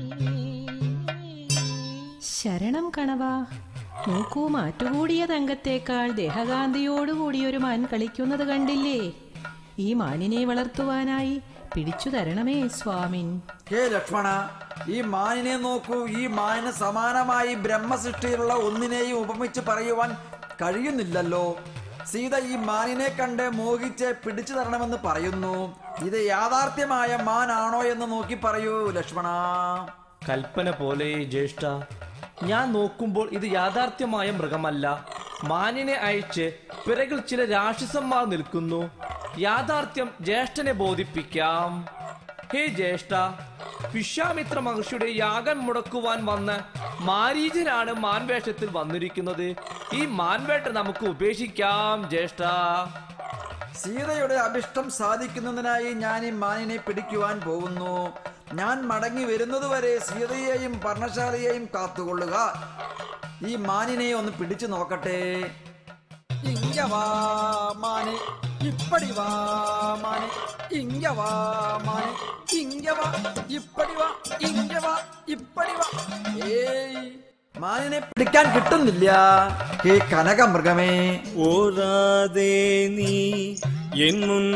ശരണം കണവാ നോക്കൂ മാറ്റുകൂടിയ തങ്കത്തേക്കാൾ ദേഹകാന്തിയോടുകൂടി ഒരു മാൻ കളിക്കുന്നത് കണ്ടില്ലേ ഈ മാനിനെ വളർത്തുവാനായി പിടിച്ചു തരണമേ സ്വാമിൻ ഹേ ലക്ഷ്മണ ഈ മാനിനെ നോക്കൂ ഈ മാനിന് സമാനമായി ബ്രഹ്മസൃഷ്ടിയിലുള്ള ഒന്നിനെയും ഉപമിച്ച് പറയുവാൻ കഴിയുന്നില്ലല്ലോ സീത ഈ മാനിനെ കണ്ട് മോഹിച്ച് പിടിച്ചു തരണമെന്ന് പറയുന്നു ഇത് യാഥാർത്ഥ്യമായ മാനാണോ എന്ന് നോക്കി പറയൂ ലക്ഷ്മണ കൽപ്പന പോലെ ജ്യേഷ്ഠ ഞാൻ നോക്കുമ്പോൾ ഇത് യാഥാർത്ഥ്യമായ മൃഗമല്ല മാനിനെ അയച്ച് പിറകിൽ ചില രാക്ഷസന്മാർ നിൽക്കുന്നു യാഥാർത്ഥ്യം ജ്യേഷ്ഠനെ ബോധിപ്പിക്കാം ഹേ ജ്യേഷ്ഠ വിശ്വാമിത്ര മഹർഷിയുടെ യാഗം മുടക്കുവാൻ വന്ന മാരീചനാണ് മാൻവേഷത്തിൽ വന്നിരിക്കുന്നത് ഈ മാൻവേട്ട നമുക്ക് ഉപേക്ഷിക്കാം ജ്യേഷ്ഠ സീതയുടെ അഭിഷ്ടം സാധിക്കുന്നതിനായി ഞാൻ ഈ മാനിനെ പിടിക്കുവാൻ പോകുന്നു ഞാൻ മടങ്ങി വരുന്നതുവരെ സീതയെയും പർണശാലയെയും കാത്തുകൊള്ളുക ഈ മാനിനെ ഒന്ന് പിടിച്ചു നോക്കട്ടെ ഇങ്ങ വാ മാനെ ഇപ്പടി വാ മാനെ ഇങ്ങ വാ മാനെ ഇങ്ങ വാ ഇപ്പടി വാ ഇങ്ങ വാ ഇപ്പടി വാ ഏയ് മാനിനെ പിടിക്കാൻ കിട്ടുന്നില്ല ഹേ കനകമൃഗമേ ஓராதே நீ என் முன்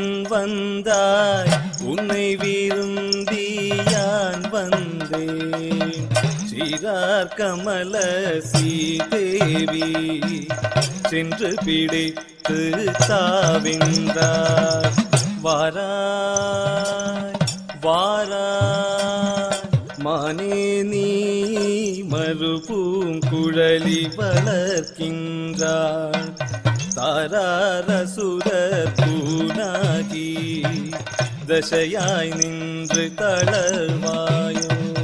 வந்தாய் உன்னை விரும்பி யான் வந்தேன் எழிலார் கமல சீதேவி சென்று பிடித்து தாவின்றார் வாராய் வாராய் மானே நீ மறுபூங்குழலி வளர்க்கின்றாள் தாராரசுரர் பூனாகி ദശയായി നിன்று തളർവായോ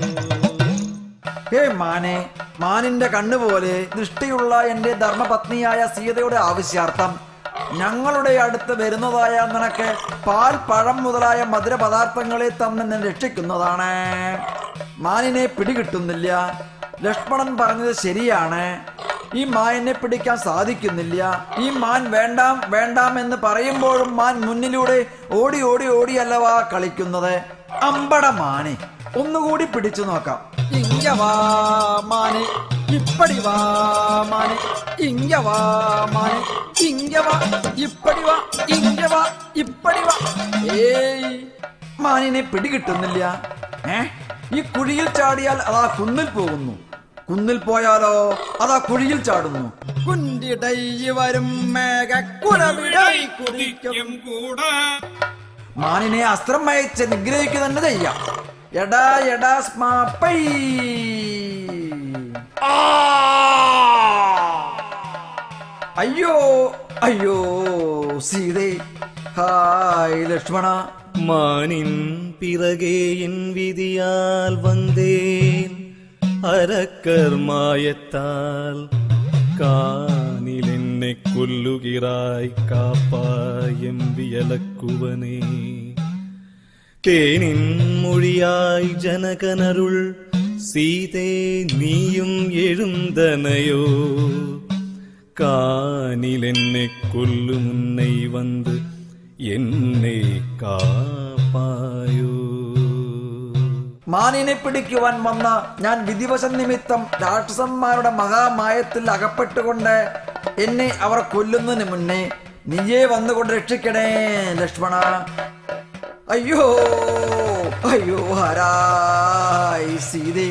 ഹേ മാനെ മാനിന്റെ കണ്ണുപോലെ ദൃഷ്ടിയുള്ള എന്റെ ധർമ്മപത്നിയായ സീതയുടെ ആവശ്യാർത്ഥം ഞങ്ങളുടെ അടുത്ത് വരുന്നതായ നിനക്ക് പാൽ പഴം മുതലായ മധുര പദാർത്ഥങ്ങളെ തന്ന് എന്നെ രക്ഷിക്കുന്നതാണ് മാനിനെ പിടികിട്ടുന്നില്ല ലക്ഷ്മണൻ പറഞ്ഞത് ശരിയാണ് ഈ മാനിനെ പിടിക്കാൻ സാധിക്കുന്നില്ല ഈ മാൻ വേണ്ടാം വേണ്ടാം എന്ന് പറയുമ്പോഴും മാൻ മുന്നിലൂടെ ഓടി ഓടി ഓടിയല്ലവാ കളിക്കുന്നത് അമ്പട മാനെ ഒന്നുകൂടി പിടിച്ചു നോക്കാം ഇങ്ങ വാ മാനെ ഇപ്പടി വാ മാനെ ഇങ്ങ വാ മാനെ ഇങ്ങ വാ ഇപ്പടി വാ ഇങ്ങ വാ ഇപ്പടി വാ ഏയ് മാനിനെ പിടികിട്ടുന്നില്ല ഏ ഈ കുഴിയിൽ ചാടിയാൽ അതാ കുന്നിൽ പോകുന്നു കുന്നിൽ പോയാലോ അതാ കുഴിയിൽ ചാടുന്നു കുന്തിടൈ വരും മേഘക്കുലവിടൈ കുതിക്കും കൂടെ മാനിനെ അസ്ത്രം അയച്ച് നിഗ്രഹിക്കുക തന്നെ ചെയ്യാം എടാ എടാ സ്മാപ്പൈ അയ്യോ അയ്യോ സീതേ ഹായ് ലക്ഷ്മണ மானின் பிறகே என் விதியால் வந்தேன் அரக்கர் மாயத்தால் காணில் என்னை கொல்லுகிறாய் காப்பாய் எம்பியலக்குவனே தேனின் மொழியாய் ஜனகனருள் சீதே நீயும் எழுந்தனையோ காணில் என்னை கொல்லும் உன்னை வந்து என்னை കാപ്പായോ മാനിനെ പിടിക്കുവാൻ വന്ന ഞാൻ വിധിവശം നിമിത്തം രാക്ഷസന്മാരുടെ മഹാമായത്തിൽ അകപ്പെട്ടുകൊണ്ട് എന്നെ അവർ കൊല്ലുന്നതിന് മുന്നേ നീയേ വന്നുകൊണ്ട് രക്ഷിക്കണേ ലക്ഷ്മണ അയ്യോ അയ്യോ ഹരായ് സീതേ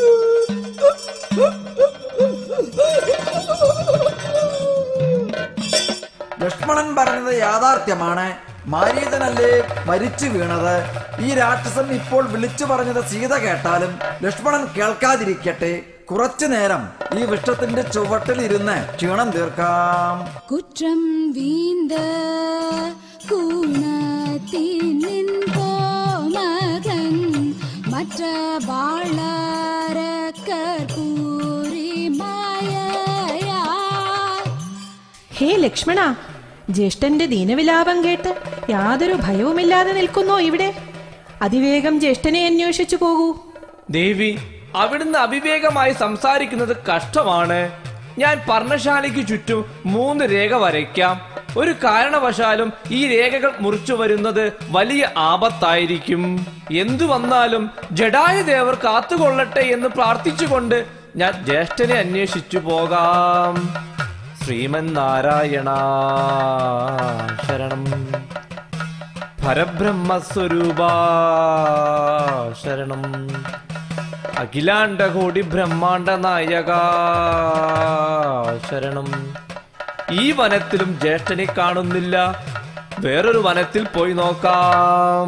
ലക്ഷ്മണൻ പറഞ്ഞത് യാഥാർത്ഥ്യമാണ് മാരീതനല്ലേ മരിച്ചു വീണത് ഈ രാക്ഷസൻ ഇപ്പോൾ വിളിച്ചു പറഞ്ഞത് സീത കേട്ടാലും ലക്ഷ്മണൻ കേൾക്കാതിരിക്കട്ടെ കുറച്ചു നേരം ഈ വൃക്ഷത്തിന്റെ ചുവട്ടിൽ ഇരുന്ന് ക്ഷീണം തീർക്കാം குற்றம் வீந்த கூணத்தின் கோமகன் மற்ற வாழறக்கர் கூறி மாயா ഹേ ലക്ഷ്മണ ജ്യേഷ്ഠന്റെ ദീനവിലാപം കേട്ട് യാതൊരു ഭയവുമില്ലാതെ നിൽക്കുന്നോ ഇവിടെ അതിവേഗം ജ്യേഷ്ഠനെ അന്വേഷിച്ചു പോകൂ ദേവി അവിടുന്ന് അവിവേകമായി സംസാരിക്കുന്നത് കഷ്ടമാണ് ഞാൻ പർണശാലയ്ക്ക് ചുറ്റും മൂന്ന് രേഖ വരയ്ക്കാം ഒരു കാരണവശാലും ഈ രേഖകൾ മുറിച്ചു വരുന്നത് വലിയ ആപത്തായിരിക്കും എന്തു വന്നാലും ജഡായുദേവർ കാത്തുകൊള്ളട്ടെ എന്ന് പ്രാർത്ഥിച്ചുകൊണ്ട് ഞാൻ ജ്യേഷ്ഠനെ അന്വേഷിച്ചു പോകാം ശ്രീമൻ നാരായണ ശരണം പരബ്രഹ്മസ്വരൂപ ശരണം അഖിലാണ്ടകോടി ബ്രഹ്മാണ്ട നായക ശരണം ഈ വനത്തിലും ജ്യേഷ്ഠനെ കാണുന്നില്ല വേറൊരു വനത്തിൽ പോയി നോക്കാം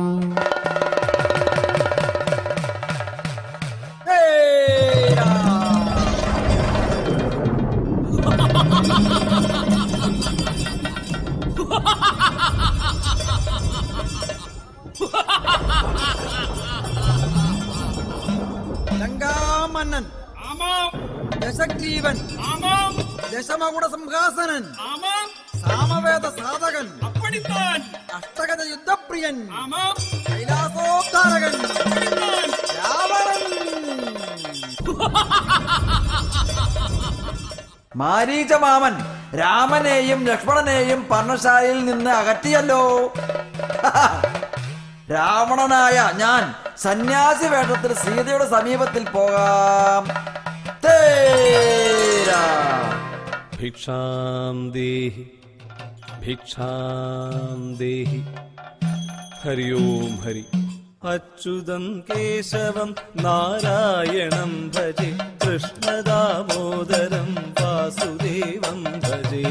ലങ്കാമന്നൻ ആമാം ദശഗ്രീവൻ ആമാം ദശമകുട സിംഹാസനൻ ആമാം സാമവേദ സാധകൻ അപ്പടിത്താൻ അഷ്ടഗത യുദ്ധപ്രിയൻ ആമാം കൈലാസോദ്ധാരകൻ അപ്പടിത്താൻ രാവണൻ മാരീചമാമൻ രാമനെയും ലക്ഷ്മണനെയും പർണശാലയിൽ നിന്ന് അകറ്റിയല്ലോ രാവണനായ ഞാൻ സന്യാസി വേഷത്തിൽ സീതയുടെ സമീപത്തിൽ പോകാം തേരാ. ഭിക്ഷാം ദേഹി ഭിക്ഷാം ദേഹി ഹരി ഓം ഹരി അച്യുതം കേശവം നാരായണം ഭജെ കൃഷ്ണദാമോദരം വാസുദേവം ഭജേ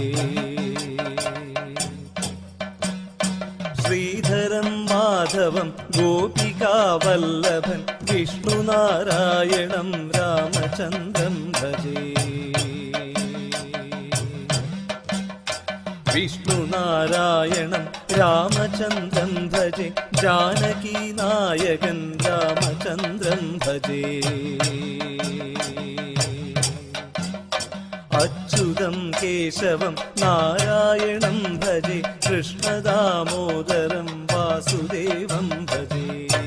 ശ്രീധരം മാധവം ഗോപികാവല്ലഭൻ വിഷ്ണുനാരായണം രാമചന്ദ്രം ഭജേ വിഷ്ണുനാരായണം രാമചന്ദ്രം ഭജെ ജാനകി നായകൻ രാമചന്ദ്രം ഭജേ അച്യുതം കേശവം നാരായണം ഭജെ കൃഷ്ണദാമോദരം വാസുദേവം ഭജേ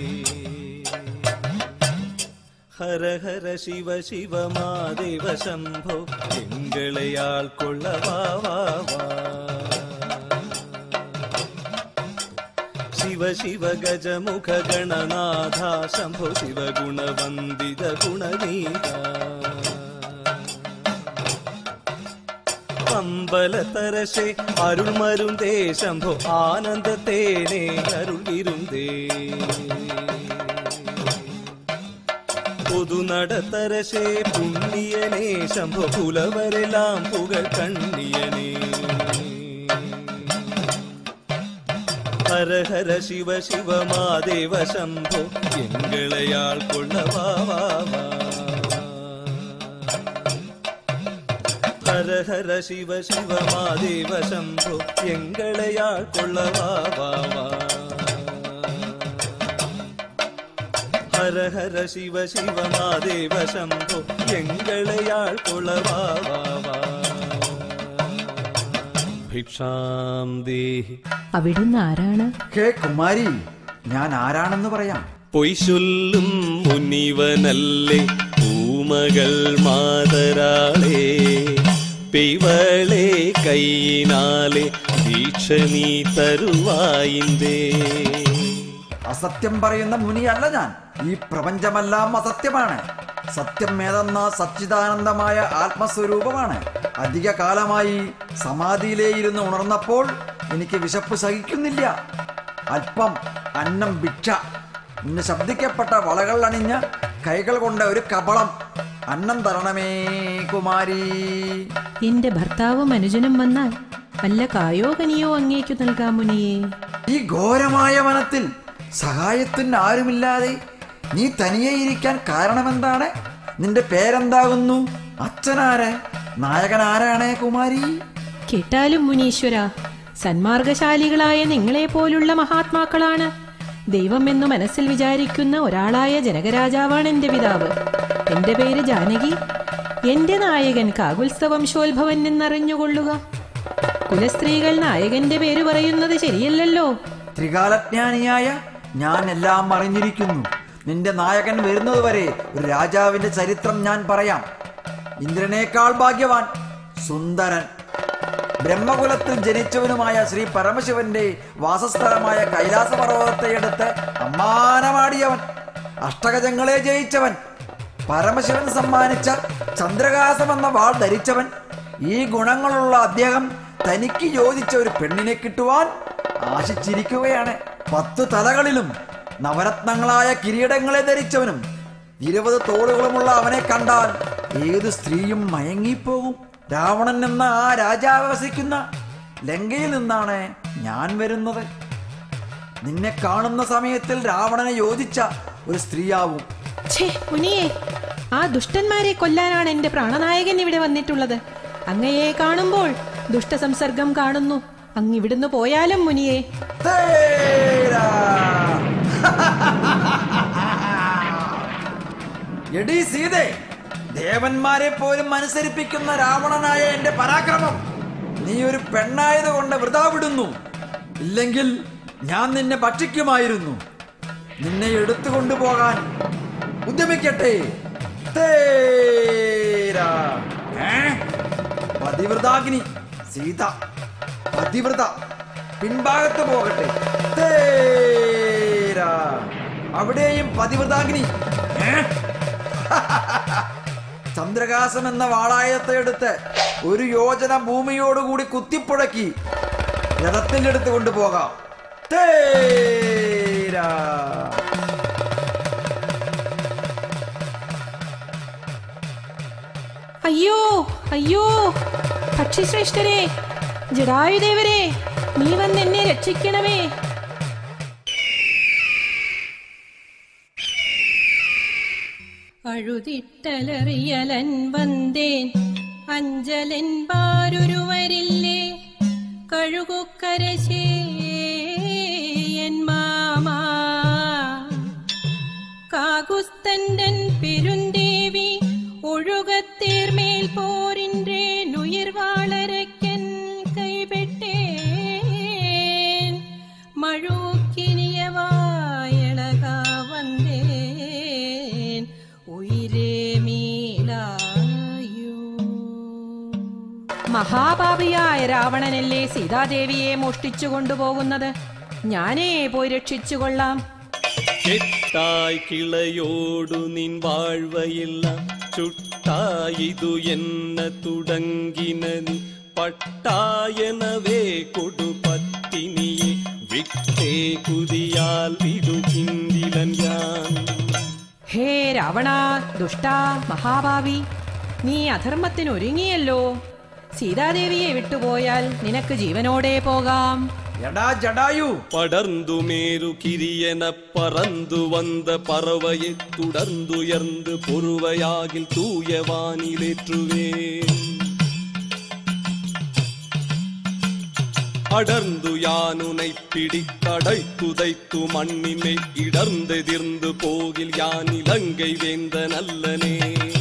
ഹര ഹര ശിവ ശിവ മാദേവ ശംഭോ എങ്കളയാൾ കൊള്ളവാവാ ശിവ ശിവ ഗജമുഖ ഗണനാഥ ശംഭോ ശിവ ഗുണവന്ദിത ഗുണനീത അമ്പലത്തരശേ അരുൾമരുന്തേ ശംഭോ ആനന്ദത്തേനേ അരുൾ വിരുന്തേ പൊതുനടത്തരശേ പുണ്യനേ ശംഭോ പുലവരെല്ലാം പുകൾ കണ്ണിയനേ ഹര ഹര ശിവ ശിവ മാദേവ ശംഭോ എങ്കളയാൾ കൊള്ളവാവാ ഹര ഹര ശിവ ശിവ മാദേവ ശംഭോ എങ്കളയാൾ കൊള്ളവാവാ ഹര ഹര ശിവ ശിവ മാദേവ ശംഭോ എങ്കളയാൾ കൊളവാവാ ഭിക്ഷാം ദേഹി അവിടുന്ന് ആരാണ് ഹേ കുമാരി ഞാൻ ആരാണെന്ന് പറയാം പൊയ്ശൊല്ലും മുനിവനല്ലേ പൂമകൾ മാതരാളേ പെയ്വളെ കൈയിനാലെ ദീക്ഷ നീ തരുവായിന്തേ അസത്യം പറയുന്ന മുനിയല്ല ഞാൻ ഈ പ്രപഞ്ചമെല്ലാം അസത്യമാണ് സത്യം ഏതെന്ന സച്ചിദാനന്ദമായ ആത്മസ്വരൂപമാണ് അധിക കാലമായി സമാധിയിലേ ഇരുന്ന് ഉണർന്നപ്പോൾ എനിക്ക് വിശപ്പ് സഹിക്കുന്നില്ല അല്പം അന്നം ഭിക്ഷ ഇന്ന് ശബ്ദിക്കപ്പെട്ട വളകൾ അണിഞ്ഞ കൈകൾ കൊണ്ട് ഒരു കബളം അന്നം തരണമേ കുമാരി എന്റെ ഭർത്താവും അനുജനും വന്നാൽ വല്ല കായോ കനിയോ അങ്ങേക്കു നൽകാം മുനിയെ ഈ ഘോരമായ വനത്തിൽ സഹായത്തിന് ആരുമില്ലാതെ നീ തനിയെ ഇരിക്കാൻ കാരണമെന്താണ് നിന്റെ പേരെന്താകുന്നു അച്ഛനാര് നായകനാരാണ് കുമാരി കേട്ടാലും മുനീശ്വര സന്മാർഗശാലികളായ നിങ്ങളെ പോലുള്ള മഹാത്മാക്കളാണ് ദൈവമെന്നു മനസ്സിൽ വിചാരിക്കുന്ന ഒരാളായ ജനകരാജാവാണ് എന്റെ പിതാവ് എന്റെ പേര് ജാനകി എന്റെ നായകൻ കാകുത്സവ വംശോത്ഭവൻ എന്നറിഞ്ഞുകൊള്ളുക കുലസ്ത്രീകൾ നായകന്റെ പേര് പറയുന്നത് ശരിയല്ലല്ലോ ത്രികാലജ്ഞാനിയായ ഞാൻ എല്ലാം അറിഞ്ഞിരിക്കുന്നു നിന്റെ നായകൻ വരുന്നതുവരെ ഒരു രാജാവിന്റെ ചരിത്രം ഞാൻ പറയാം ഇന്ദ്രനേക്കാൾ ഭാഗ്യവാൻ സുന്ദരൻ ബ്രഹ്മകുലത്തിൽ ജനിച്ചവനുമായ ശ്രീ പരമശിവന്റെ വാസസ്ഥലമായ കൈലാസ പർവ്വതത്തെ എടുത്ത് അമ്മാനമാടിയവൻ അഷ്ടഗജങ്ങളെ ജയിച്ചവൻ പരമശിവൻ സമ്മാനിച്ച ചന്ദ്രകാസം എന്ന വാൾ ധരിച്ചവൻ ഈ ഗുണങ്ങളുള്ള അദ്ദേഹം തനിക്ക് യോജിച്ച ഒരു പെണ്ണിനെ കിട്ടുവാൻ ആശിച്ചിരിക്കുകയാണ് പത്ത് തലകളിലും നവരത്നങ്ങളായ കിരീടങ്ങളെ ധരിച്ചവനും ഇരുപത് തോളുകളുമുള്ള അവനെ കണ്ടാൽ ഏത് സ്ത്രീയും മയങ്ങിപ്പോകും രാവണൻ എന്ന ആ രാജാവ് വസിക്കുന്ന ലങ്കയിൽ നിന്നാണ് ഞാൻ വരുന്നത് നിന്നെ കാണുന്ന സമയത്തിൽ രാവണനെ യോജിച്ച ഒരു സ്ത്രീയാവും ഛേ മുനിയെ ആ ദുഷ്ടന്മാരെ കൊല്ലാനാണ് എന്റെ പ്രാണനായകൻ ഇവിടെ വന്നിട്ടുള്ളത് അങ്ങയെ കാണുമ്പോൾ ദുഷ്ടസംസർഗം കാണുന്നു അങ്ങ് ഇവിടുന്ന് പോയാലും മുനിയെ തേരാ. എടീ സീതേ ദേവന്മാരെ പോലും അനുസരിപ്പിക്കുന്ന രാവണനായ എന്റെ പരാക്രമം നീ ഒരു പെണ്ണായതുകൊണ്ട് വൃതാ വിടുന്നു ഇല്ലെങ്കിൽ ഞാൻ നിന്നെ ഭക്ഷിക്കുമായിരുന്നു നിന്നെ എടുത്തു കൊണ്ടുപോകാൻ ഉദ്യമിക്കട്ടെ തേരാ. ഏ? പതിവ്രതാഗ്നി സീത പതിവ്രത പിൻഭാഗത്ത് പോകട്ടെ തേരാ. അവിടെയും പതിവ്രതാഗ്നി ഏ? ചന്ദ്രകാസം എന്ന വാളായത്തെ എടുത്ത് ഒരു യോജന ഭൂമിയോടുകൂടി കുത്തിപ്പുഴക്കി രഥത്തിൽ എടുത്ത് കൊണ്ടുപോകാം തേരാ. തേരാ അയ്യോ അയ്യോ പക്ഷിശ്രേഷ്ഠരെ ജടായുദേവരെ നീ വന്ന് എന്നെ രക്ഷിക്കണമേ അഴുതിട്ടലറിയലൻ വந்தേൻ അഞ്ചലൻ പാരൊരുവരില്ലേ കഴുകുക്കരശേയൻ മാമാ കാകുസ്തണ്ടൻ പെരുന്തേവി ഒഴുകത്തേർമേൽ പോരിൻ്റെ നുയിർവാളരക്കൻ കൈപെട്ടേൻ മഴൂക്കിനിയവായളകാ വந்தேன் ഉയിരേ മീലായൂ മഹാപാപിയായ രാവണനല്ലേ സീതാദേവിയെ മോഷ്ടിച്ചു കൊണ്ടുപോകുന്നത് ഞാനേ പോയി രക്ഷിച്ചുകൊള്ളാം കെട്ടായി കിളയോടു നിൻ വാഴ്വയില്ല ചുട്ടായിതു എന്ന തുടങ്ങിന നീ പട്ടായനവേ കൊടു പത്തിനിയെ വിട്ടേ കുതിയാൽ വിടുകിന്തിലൻ ഞാൻ ഹേ രാവണ ദുഷ്ട മഹാഭാവി നീ അധർമ്മത്തിന് ഒരുങ്ങിയല്ലോ സീതാദേവിയെ വിട്ടുപോയാൽ നിനക്ക് ജീവനോടെ പോകാം എടാ ജടായു പടർന്നുമേരു കിരിയന പറന്നു വந்த പറവയെ തുടർന്നുയർந்து പൊറുവയാകിൽ തൂയവാനിലേറ്റുവേ அடர்ந்து யானுனை பிடித்தடைத்துதைத்து மண்ணினை இடர்ந்தெதிர்ந்து போகில் யான் இலங்கை வேந்த நல்லனே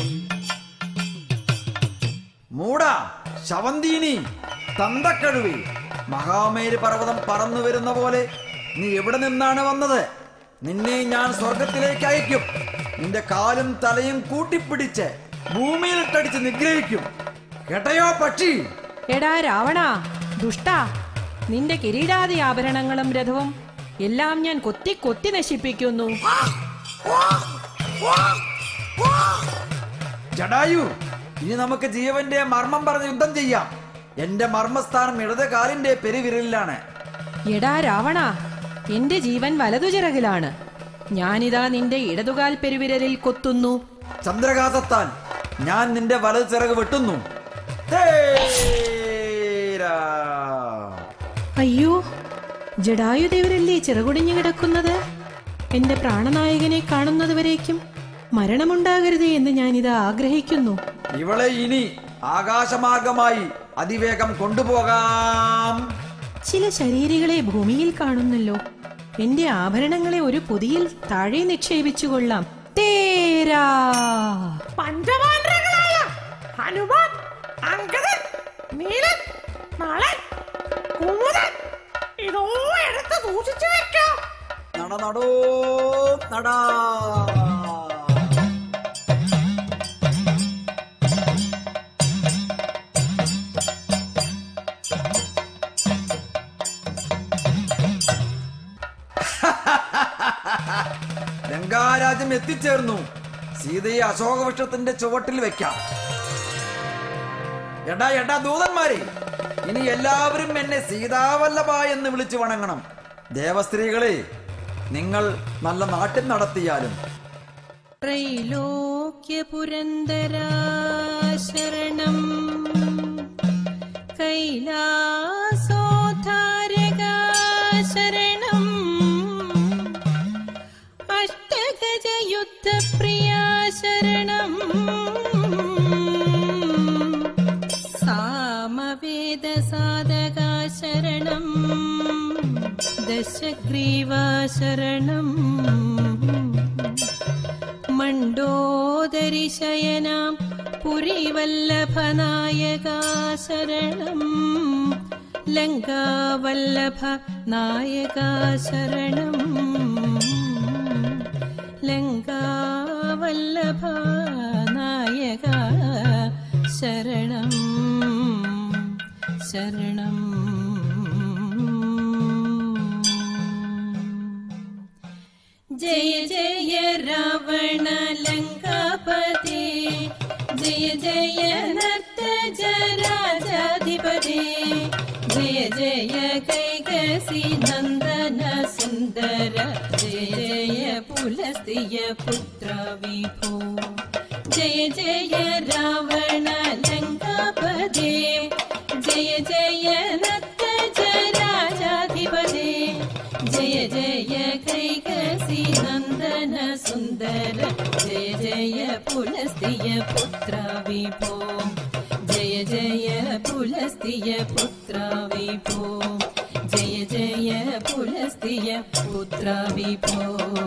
മൂട ശവന്തീനി തന്തക്കഴുവി മഹാമേര് പർവ്വതം പറന്നു വരുന്ന പോലെ നീ എവിടെ നിന്നാണ് വന്നത് നിന്നെ ഞാൻ സ്വർഗത്തിലേക്ക് അയക്കും നിന്റെ കാലും തലയും കൂട്ടിപ്പിടിച്ച് ഭൂമിയിലിട്ടടിച്ച് നിഗ്രഹിക്കും കേട്ടയോ പക്ഷി എടാ രാവണ ദുഷ്ട നിന്റെ കിരീടാദി ആഭരണങ്ങളും രഥവും എല്ലാം ഞാൻ കൊത്തി കൊത്തി നശിപ്പിക്കുന്നു ജടായു ഇനി നമുക്ക് ജീവന്റെ മർമ്മം പറഞ്ഞ് യുദ്ധം ചെയ്യാം എന്റെ മർമ്മസ്ഥാനം ഇടത് കാലിന്റെ പെരുവിരലിലാണ് എടാ രാവണ എന്റെ ജീവൻ വലതു ചിറകിലാണ് ഞാനിതാ നിന്റെ ഇടതുകാൽ പെരുവിരലിൽ കൊത്തുന്നു ചന്ദ്രകാസത്താൽ ഞാൻ നിന്റെ വലത് ചിറക് വെട്ടുന്നു തേരാ. അയ്യോ ജഡായുദേവരല്ലേ ചിറകുടിഞ്ഞു കിടക്കുന്നത് എന്റെ പ്രാണനായകനെ കാണുന്നതുവരേക്കും മരണമുണ്ടാകരുതേ എന്ന് ഞാനിത് ആഗ്രഹിക്കുന്നു ഇവളെ ഇനി ആകാശമാർഗമായി അതിവേഗം കൊണ്ടുപോകാം ചില ശരീരികളെ ഭൂമിയിൽ കാണുന്നല്ലോ എന്റെ ആഭരണങ്ങളെ ഒരു പൊതിയിൽ താഴെ നിക്ഷേപിച്ചു കൊള്ളാം തേരാ പഞ്ചപാണ്ഡവങ്ങളായ ഹനുമാൻ അങ്കദൻ നീലൻ നളൻ കുമുദൻ ഇതോ എടുത്ത് സൂക്ഷിച്ചു വെക്കാം നട നടോ നടാ ലങ്കാരാജ്യം എത്തിച്ചേർന്നു സീതയെ അശോകവൃക്ഷത്തിന്റെ ചുവട്ടിൽ വെക്കാം എടാ എടാ ദൂതന്മാരെ ഇനി എല്ലാവരും എന്നെ സീതാവല്ലഭ എന്ന് വിളിച്ചു വണങ്ങണം ദേവസ്ത്രീകളെ നിങ്ങൾ നല്ല നാട്ടിൽ നടത്തിയാലും ത്രൈലോക്യപുരന്തരാ ശരണം കൈലാസോദ്ധാരകാ ശരണം അഷ്ടഗജയുദ്ധപ്രിയാ ശരണം സാമവേദസാധകാ ശരണം ദശഗ്രീവാ ശരണം മണ്ഡോദരിശയനാം പുരിവല്ലഭനായകാ ശരണം ലങ്കാവല്ലഭ നായകാ ശരണം ലങ്കാവല്ലഭ നായകാ ശരണം ശരണം ജയ ജയ രാവണ ലങ്കാപതി ജയ ജയ നർത്ത ജരാജാധിപതി ജയ ജയ കൈകസി നന്ദന സുന്ദര സുന്ദര ജയ ജയ പുലസ്തിയ പുത്ര വിഭോ ജയ ജയ രാവണ ലങ്കാപദേ ജയ ജയ നത്തജ രാജാധിപദേ ജയ ജയ കൈകസി നന്ദന സുന്ദര ജയ ജയ പുലസ്തിയ പുത്ര വിഭോ ജയ ജയ പുലസ്തിയ പുത്ര വിഭോ ജയ ജയ പുലസ്തിയ പുത്ര വിഭോ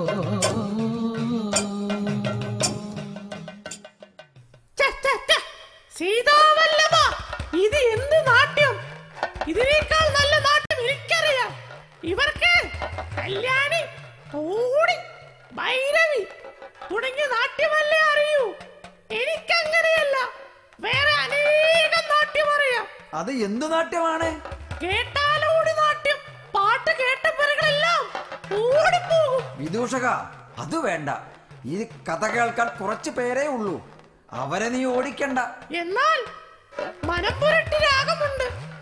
ഛെ, ഛെ, ഛെ. സീതാവല്ലഭ ഇത് എന്ത് നാട്യം ഇതിനേക്കാൾ നല്ല നാട്യം എനിക്കറിയാം ഇവർക്ക് കല്യാണി തോടി ഭൈരവി തുടങ്ങിയ നാട്യമല്ലേ അറിയൂ എനിക്കങ്ങനെയല്ല വേറെ അനേകം നാട്യം അറിയാം അത് എന്തു നാട്യമാണ് കേട്ടാലോടി നാട്യം പാട്ട് കേട്ട പിറകളെല്ലാം ഓടിപ്പോകും വിദൂഷക അത് വേണ്ട ഈ കഥ കേൾക്കാൻ കുറച്ച് പേരേ ഉള്ളൂ അവരെ നീ ഓടിക്കണ്ട എന്നാൽ മനം പുരട്ടി രാഗമുണ്ട്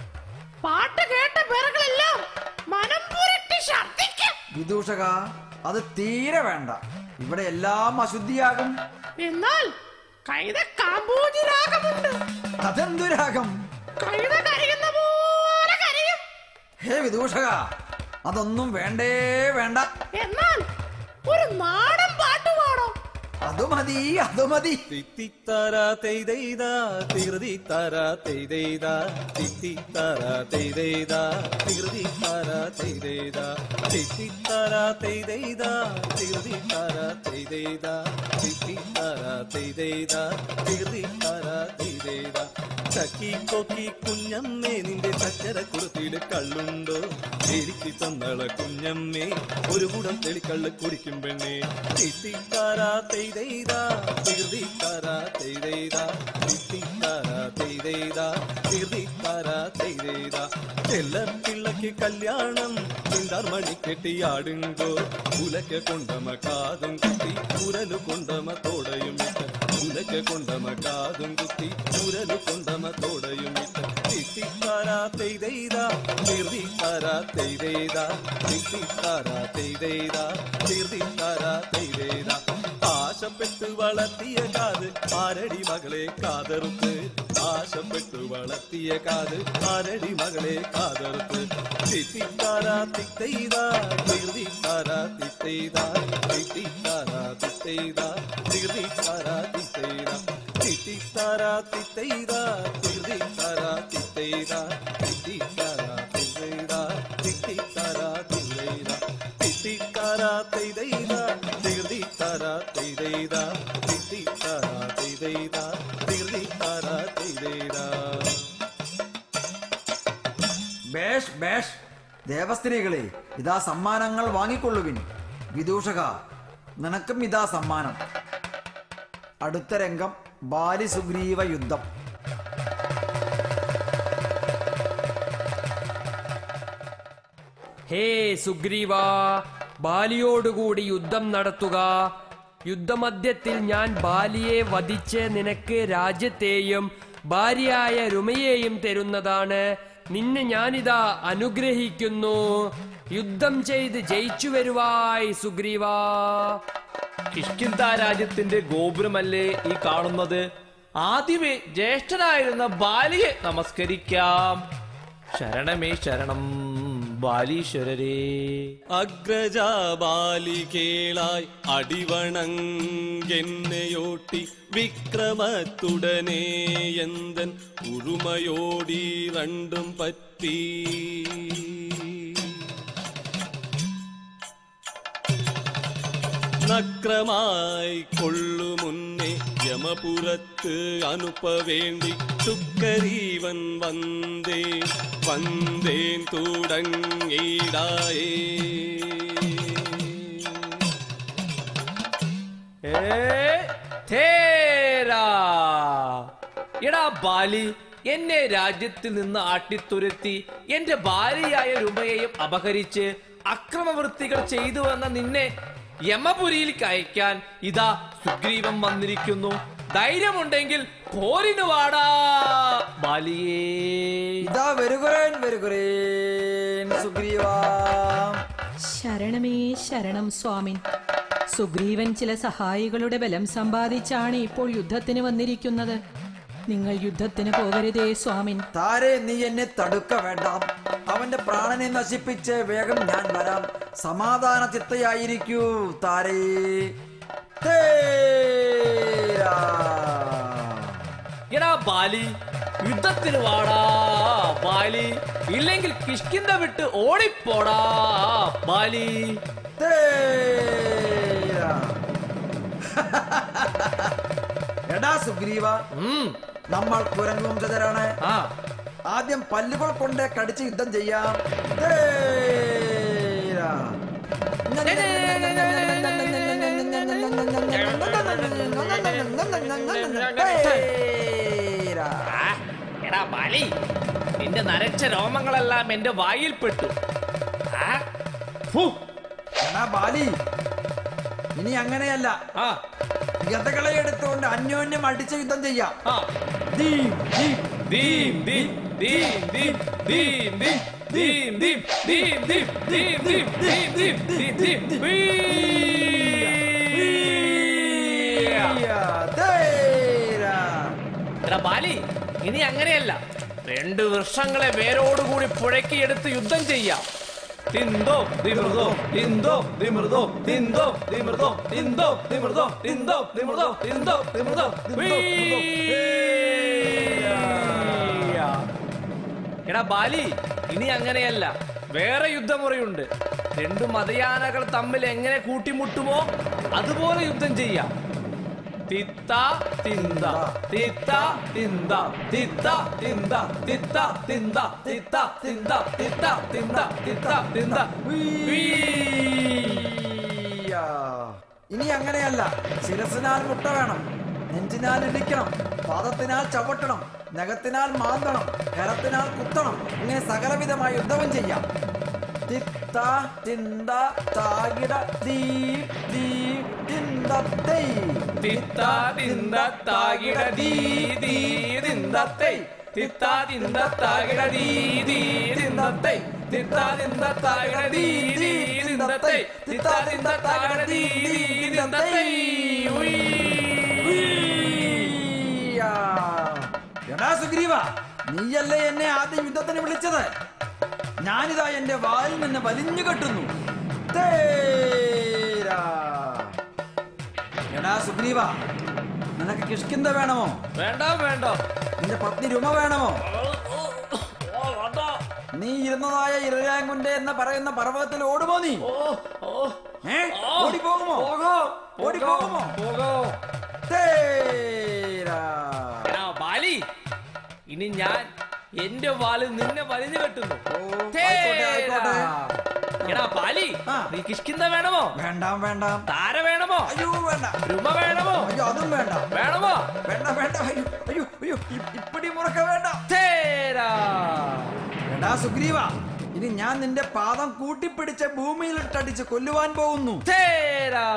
പാട്ട് കേട്ട പിറകളെല്ലാം മനം പുരട്ടി ഛർദിക്കും വിദൂഷക അത് തീരെ വേണ്ട ഇവിടെ എല്ലാം അശുദ്ധിയാകും എന്നാൽ കൈത കാമ്പൂജി രാഗമുണ്ട് അതെന്തു രാഗം കൈത കരയുന്ന പോലെ കരയും ഹേ വിദൂഷക അതൊന്നും വേണ്ടേ വേണ്ട എന്നാൽ ഒരു നാടൻ പാട്ട് പാടോ അത് മതി അത് മതി തിത്തിത്താര തെയ്തെയ്ത തിരുതിത്താര തെയ്തെയ്ത തിത്തിത്താര തെയ്തെയ്ത തിരുതിത്താര തെയ്തെയ്ത തിത്തിത്താര തെയ്തെയ്ത തിരുതിത്താര തെയ്തെയ്ത തിത്തിത്താര തെയ്തെയ്ത തിരുതിത്താര തെയ്തെയ്ത ചക്കി കൊക്കി കുഞ്ഞമ്മേ നിന്റെ ചക്കര കുളത്തില് കള്ളുണ്ടോ എനിക്ക് തന്നള കുഞ്ഞമ്മേ ഒരു കുടം തെളിക്കള്ള് കുടിക്കും പെണ്ണേ തിത്തിത്താര തെയ്തെയ്ത തിരുതിത്താര തെയ്തെയ്ത തിത്തിത്താര തെയ്തെയ്ത തിരുതിത്താര തെയ്തെയ്ത ചെല്ലപ്പിള്ളക്ക് കല്യാണം ചിന്താർ മണി കെട്ടിയാടുങ്കോ ഉലക്ക കൊണ്ടമ കാതും കുത്തി ഉരലു കൊണ്ടമ തോടയും ഇട്ട് ഉലക്ക കൊണ്ടമ കാതും കുത്തി ഉരലു കൊണ്ടമ തോടയും ഇട്ട് തിത്തിത്താര തെയ്തെയ്ത തിരുതിത്താര തെയ്തെയ്ത തിത്തിത്താര തെയ്തെയ്ത തിരുതിത്താര തെയ്തെയ്ത ആശപ്പെട്ടു വളർത്തിയ കാത് ആരടി മകളെ കാതറുത്ത് ആശപ്പെട്ടു വളർത്തിയ കാത് ആരടി മകളെ കാതറുത്ത് തിത്തിത്താര തിത്തെയ്ത തിരുതിത്താര തിത്തെയ്ത തിത്തിത്താര തിത്തെയ്ത തിരുതിത്താര തിത്തെയ്ത തിത്തിത്താര തിത്തെയ്ത തിരുതിത്താര തിത്തെയ്ത തിത്തിത്താര തിത്തെയ്ത തിത്തിത്താര തിത്തെയ്ത തിത്തിത്താര തെയ്തെയ്ത തിരുതിത്താര തെയ്തെയ്ത തിത്തിത്താര തെയ്തെയ്ത തിരുതിത്താര തെയ്തെയ്ത ബേഷ് ബേഷ് ദേവസ്ത്രീകളെ ഇതാ സമ്മാനങ്ങൾ വാങ്ങിക്കൊള്ളുവിൻ വിദൂഷക നിനക്കും ഇതാ സമ്മാനം അടുത്ത രംഗം ബാലി സുഗ്രീവ യുദ്ധം ഹേ സുഗ്രീവ ബാലിയോടുകൂടി യുദ്ധം നടത്തുക യുദ്ധമധ്യത്തിൽ ഞാൻ ബാലിയെ വധിച്ച് നിനക്ക് രാജ്യത്തെയും ഭാര്യയായ രുമയെയും തരുന്നതാണ് നിന്നെ ഞാനിതാ അനുഗ്രഹിക്കുന്നു യുദ്ധം ചെയ്ത് ജയിച്ചു വരുവായി സുഗ്രീവ കിഷ്കിന്ത രാജ്യത്തിന്റെ ഗോപുരമല്ലേ ഈ കാണുന്നത് ആദ്യമേ ജ്യേഷ്ഠനായിരുന്ന ബാലിയെ നമസ്കരിക്കാം ശരണമേ ശരണം ബാലീശ്വരരേ അഗ്രജാബാലികേളായി അടിവണങ്ങെന്നെയോട്ടി വിക്രമത്തുടനെ എന്തൻ ഉറുമയോടി രണ്ടും പറ്റി നക്രമായി കൊള്ളുമുന്നേ യമപുരത്ത് അനുപ്പവേണ്ടി ചുക്കരീവൻ വந்தേ വந்தേൻ തുടങ്ങിടായേ ഏ, തേരാ. എടാ ബാലി എന്നെ രാജ്യത്തിൽ നിന്ന് ആട്ടിത്തുരത്തി എന്റെ ഭാര്യയായ രുമയെയും അപഹരിച്ച് അക്രമവൃത്തികൾ ചെയ്തു വന്ന നിന്നെ യമപുരിയിലേക്ക് അയക്കാൻ ഇതാ സുഗ്രീവൻ വന്നിരിക്കുന്നു ധൈര്യമുണ്ടെങ്കിൽ പോരിന് വാടാ ബാലിയേ ഇതാ വരുകുറേൻ വരുകുറേൻ സുഗ്രീവ ശ ശരണമേ ശരണം സ്വാമിൻ സുഗ്രീവൻ ചില സഹായികളുടെ ബലം സമ്പാദിച്ചാണ് ഇപ്പോൾ യുദ്ധത്തിന് വന്നിരിക്കുന്നത് നിങ്ങൾ യുദ്ധത്തിന് പോകരുതേ സ്വാമിൻ താരെ നീ എന്നെ തടുക്ക വേണ്ട അവന്റെ പ്രാണനെ നശിപ്പിച്ച് വേഗം ഞാൻ വരാം സമാധാന ചിത്തയായിരിക്കൂ താരേ തേരാ. എടാ ബാലി യുദ്ധത്തിന് വാടാ ബാലി ഇല്ലെങ്കിൽ കിഷ്കിന്ത വിട്ട് ഓടിപ്പോടാ ബാലി തേരാ. എടാ സുഗ്രീവ നമ്മൾ കുരങ്ങ് വംശജരാണ് ആദ്യം പല്ലുകൾ കൊണ്ട് കടിച്ച് യുദ്ധം ചെയ്യാം തേരാ. തേരാ. ആ, എടാ ബാലി നിന്റെ നരച്ച രോമങ്ങളെല്ലാം എന്റെ വായിൽ പെട്ടു ആ, ഫു, എടാ ബാലി ഇനി അങ്ങനെയല്ല ആ, ഗതകളെ എടുത്തുകൊണ്ട് അന്യോന്യം അടിച്ച് യുദ്ധം ചെയ്യാം ആ. ദീം, ദീം. ദീം, ദീം, ദീം, ദീം, ദീം, ദീം, ദീം, ദീം, ദീം, ദീം, ദീം, ദീം, ദീം, ദീം, ദീം, ദീം. വീയ്യ. തേരാ. എടാ ബാലി ഇനി അങ്ങനെയല്ല രണ്ട് വൃക്ഷങ്ങളെ വേരോടുകൂടി പുഴക്കിയെടുത്ത് യുദ്ധം ചെയ്യാം തിന്തോ തിമൃതോ തിന്തോ തിമൃതോ തിന്തോ തിമൃതോ തിന്തോ തിമൃതോ തിന്തോ തിമൃതോ തിന്തോ തിമൃതോ എടാ ബാലി ഇനി അങ്ങനെയല്ല വേറെ യുദ്ധമുറയുണ്ട് രണ്ടു മതയാനകൾ തമ്മിൽ എങ്ങനെ കൂട്ടിമുട്ടുമോ അതുപോലെ യുദ്ധം ചെയ്യാം തിത്ത തിന്ത തിത്ത തിന്ത തിത്ത തിന്ത തിത്ത തിന്ത തിത്ത തിന്ത തിത്ത തിന്ത തിത്ത തിന്ത വീയ്യ. ഇനി അങ്ങനെയല്ല ശിരസിനാൽ മുട്ട വേണം നെഞ്ചിനാൽ ഇടിക്കണം പാദത്തിനാൽ ചവിട്ടണം നഖത്തിനാൽ മാന്തണം കരത്തിനാൽ കുത്തണം ഇങ്ങനെ സകലവിധമായ യുദ്ധവും ചെയ്യാം തിത്ത തിന്ത താകിട ദീ ദീ തിന്ത തൈ തിത്ത തിന്ത താകിട ദീ ദീ തിന്തത്തൈ തിത്ത തിന്ത താകിട ദീ ദീ തിന്തത്തൈ തിത്ത തിന്ത താകിട ദീ ദീ തിന്തത്തൈ തിത്ത തിന്ത താകിട ദീ ദീ തിന്തത്തൈ ഉയ്യ. എടാ സുഗ്രീവ നീയല്ലേ എന്നെ ആദ്യം യുദ്ധത്തിന് വിളിച്ചത് ഞാനിതാ എന്റെ വാലിൽ നിന്ന് വലിഞ്ഞു കെട്ടുന്നു തേരാ. എടാ സുഗ്രീവ നിനക്ക് കിഷ്കിന്ത വേണമോ വേണ്ട വേണ്ട നിന്റെ പത്നി രുമ വേണമോ നീ ഇരുന്നതായ ഇരയാങ്കുന്റെ എന്ന് പറയുന്ന പർവ്വതത്തിൽ ഓടുമോ നീ ഏ ഓടിപ്പോകുമോ ഓടിപ്പോകുമോ തേരാ. എടാ ബാലി ഇനി ഞാൻ എന്റെ വാലിൽ നിന്നെ വലിഞ്ഞു കെട്ടുന്നു ആയിക്കോട്ടെ, ആയിക്കോട്ടെ. എടാ ബാലി നീ കിഷ്കിന്ത വേണമോ വേണ്ട വേണ്ട താര വേണമോ അയ്യോ വേണ്ട രുമ വേണമോ അയ്യോ അതും വേണ്ട വേണമോ വേണ്ട വേണ്ട അയ്യോ അയ്യോ അയ്യോ ഇ- ഇപ്പിടി മുറക്ക വേണ്ട തേരാ എടാ സുഗ്രീവ ഇനി ഞാൻ നിന്റെ പാദം കൂട്ടിപ്പിടിച്ച് ഭൂമിയിൽ ഇട്ടടിച്ച് കൊല്ലുവാൻ പോകുന്നു തേരാ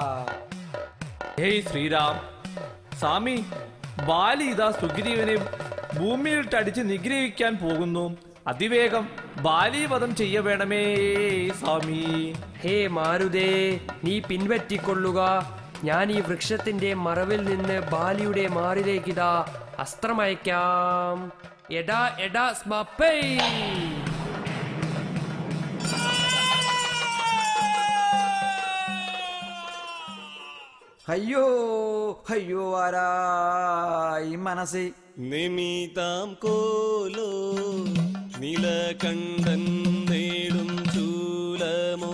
ഹേയ് ശ്രീരാം സ്വാമി ബാലി ഇതാ സുഗ്രീവനെ ഭൂമിയിലിട്ടടിച്ച് നിഗ്രഹിക്കാൻ പോകുന്നു അതിവേഗം ബാലീവധം ചെയ്യ വേണമേ സ്വാമി ഹേ മാരുതേ നീ പിൻപറ്റിക്കൊള്ളുക ഞാൻ ഈ വൃക്ഷത്തിന്റെ മറവിൽ നിന്ന് ബാലിയുടെ മാറിലേക്കിതാ അസ്ത്രമയക്കാം എടാ എടാ സ്മപ്പൈ അയ്യോ അയ്യോ ആരായി മനസ്സി നിമിതാം കോലോ നിലകണ്ഠൻ നേടും ചൂലമോ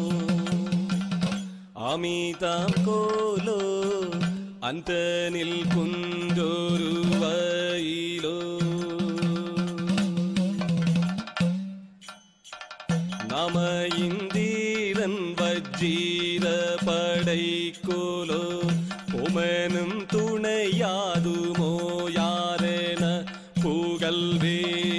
അമിതാം കോലോ അന്തനിൽ കുഞ്ചൊരു വയിലോ നമ ഇന്ദീരൻ വജ്ജീര പടൈക്കോലോ ഉമനും തുണയാതുമോ യാരന പുകൽവേ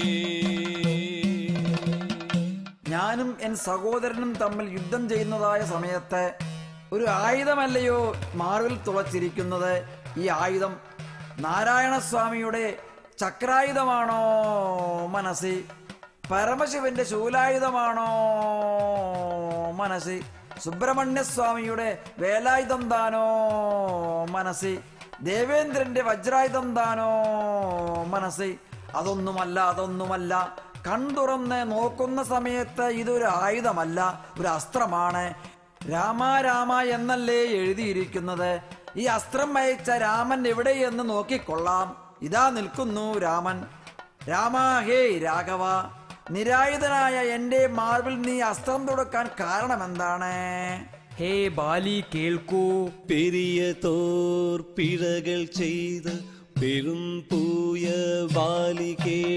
ഞാനും എൻ സഹോദരനും തമ്മിൽ യുദ്ധം ചെയ്യുന്നതായ സമയത്ത് ഒരു ആയുധമല്ലയോ മാറിൽ തുളച്ചിരിക്കുന്നത് ഈ ആയുധം നാരായണസ്വാമിയുടെ ചക്രായുധമാണോ മനസ്സി പരമശിവന്റെ ശൂലായുധമാണോ മനസ്സി സുബ്രഹ്മണ്യസ്വാമിയുടെ വേലായുധം താനോ മനസ്സി ദേവേന്ദ്രന്റെ വജ്രായുധം താനോ മനസ്സി അതൊന്നുമല്ല അതൊന്നുമല്ല കൺതുറന്ന് നോക്കുന്ന സമയത്ത് ഇതൊരു ആയുധമല്ല ഒരു അസ്ത്രമാണ് രാമ രാമ എന്നല്ലേ എഴുതിയിരിക്കുന്നത് ഈ അസ്ത്രം അയച്ച രാമൻ എവിടെയെന്ന് നോക്കിക്കൊള്ളാം ഇതാ നിൽക്കുന്നു രാമൻ രാമ ഹേ രാഘവ നിരായുധനായ എന്റെ മാർബിൾ നീ അസ്ത്രം തുടക്കാൻ കാരണമെന്താണ് ഹേ ബാലി കേൾക്കൂ പെരിയ തോർ പിഴകൾ ചെയ്ത് പെരും പൂയ ബാലി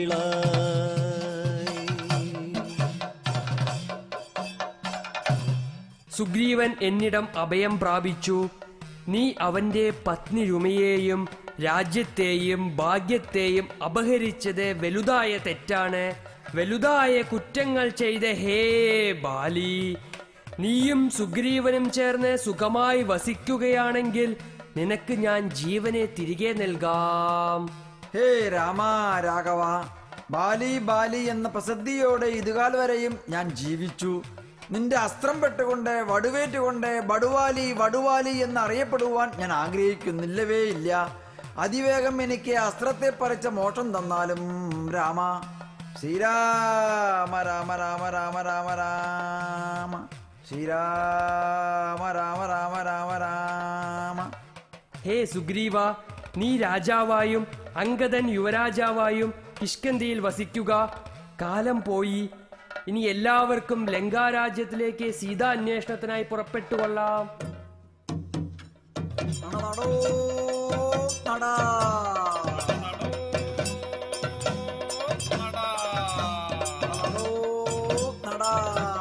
സുഗ്രീവൻ എന്നിടം അഭയം പ്രാപിച്ചു നീ അവന്റെ പത്നി രുമയെയും രാജ്യത്തെയും ഭാഗ്യത്തെയും അപഹരിച്ചത് വലുതായ തെറ്റാണ് വലുതായ കുറ്റങ്ങൾ ചെയ്ത ഹേ ബാലി നീയും സുഗ്രീവനും ചേർന്ന് സുഖമായി വസിക്കുകയാണെങ്കിൽ നിനക്ക് ഞാൻ ജീവനെ തിരികെ നൽകാം ഹേ രാമ രാഘവ ബാലി ബാലി എന്ന പ്രസിദ്ധിയോടെ ഇതുകാൽ വരെയും ഞാൻ ജീവിച്ചു നിന്റെ അസ്ത്രം പെട്ടുകൊണ്ട് വടുവേറ്റുകൊണ്ട് ബടുവാലി വടുവാലി എന്ന് അറിയപ്പെടുവാൻ ഞാൻ ആഗ്രഹിക്കുന്നില്ലവേ ഇല്ല അതിവേഗം എനിക്ക് അസ്ത്രത്തെ പറിച്ച മോഷം തന്നാലും രാമ ശ്രീരാമ രാമ രാമ രാമ രാമ രാമ ശ്രീരാമ രാമ രാമ രാമ രാമ ഹേ സുഗ്രീവ നീ രാജാവായും അങ്കദൻ യുവരാജാവായും കിഷ്കന്തിയിൽ വസിക്കുക കാലം പോയി ഇനി എല്ലാവർക്കും ലങ്കാരാജ്യത്തിലേക്ക് സീതാ അന്വേഷണത്തിനായി പുറപ്പെട്ടുകൊള്ളാം നടോ നടാ നടോ നടാ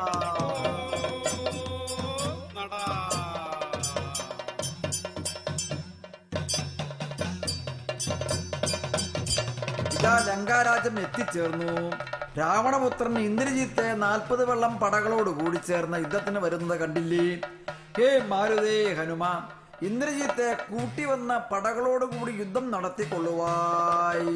ഇതാ ലങ്കാരാജ്യം എത്തിച്ചേർന്നു രാവണപുത്രൻ ഇന്ദ്രജിത്തെ നാൽപ്പത് വെള്ളം പടകളോട് കൂടി ചേർന്ന യുദ്ധത്തിന് വരുന്നത് കണ്ടില്ലേ ഹേ മാരുതേ ഹനുമ ഇന്ദ്രജിത്തെ കൂട്ടി വന്ന പടകളോട് കൂടി യുദ്ധം നടത്തിക്കൊള്ളുവായി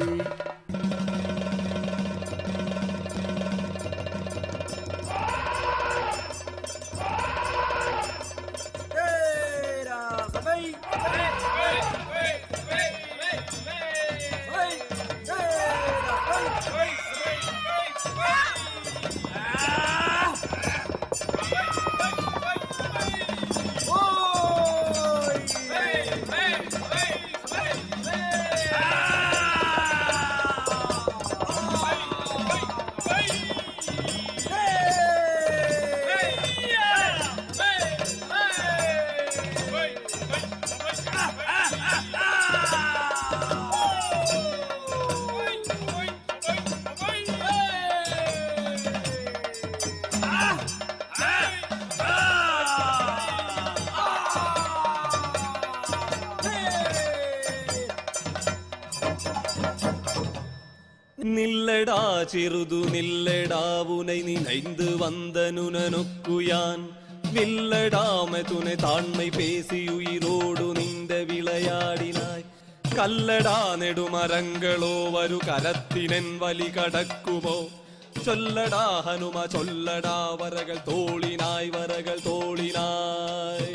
நில்லடா சிறுது நில்லடா உனை நினைந்து வந்த நுனனொக்குயான் வில்லடாம துணை தாண்மை பேசி உயிரோடு நின்ற விளையாடினாய் കല്ലടാ നെടുമരങ്ങളോ വരു കരത്തിനൻ വലി കടക്കുമോ ചൊല്ലടാ ഹനുമ ചൊല്ലടാ വരകൾ തോളിനായി വരകൾ തോളിനായി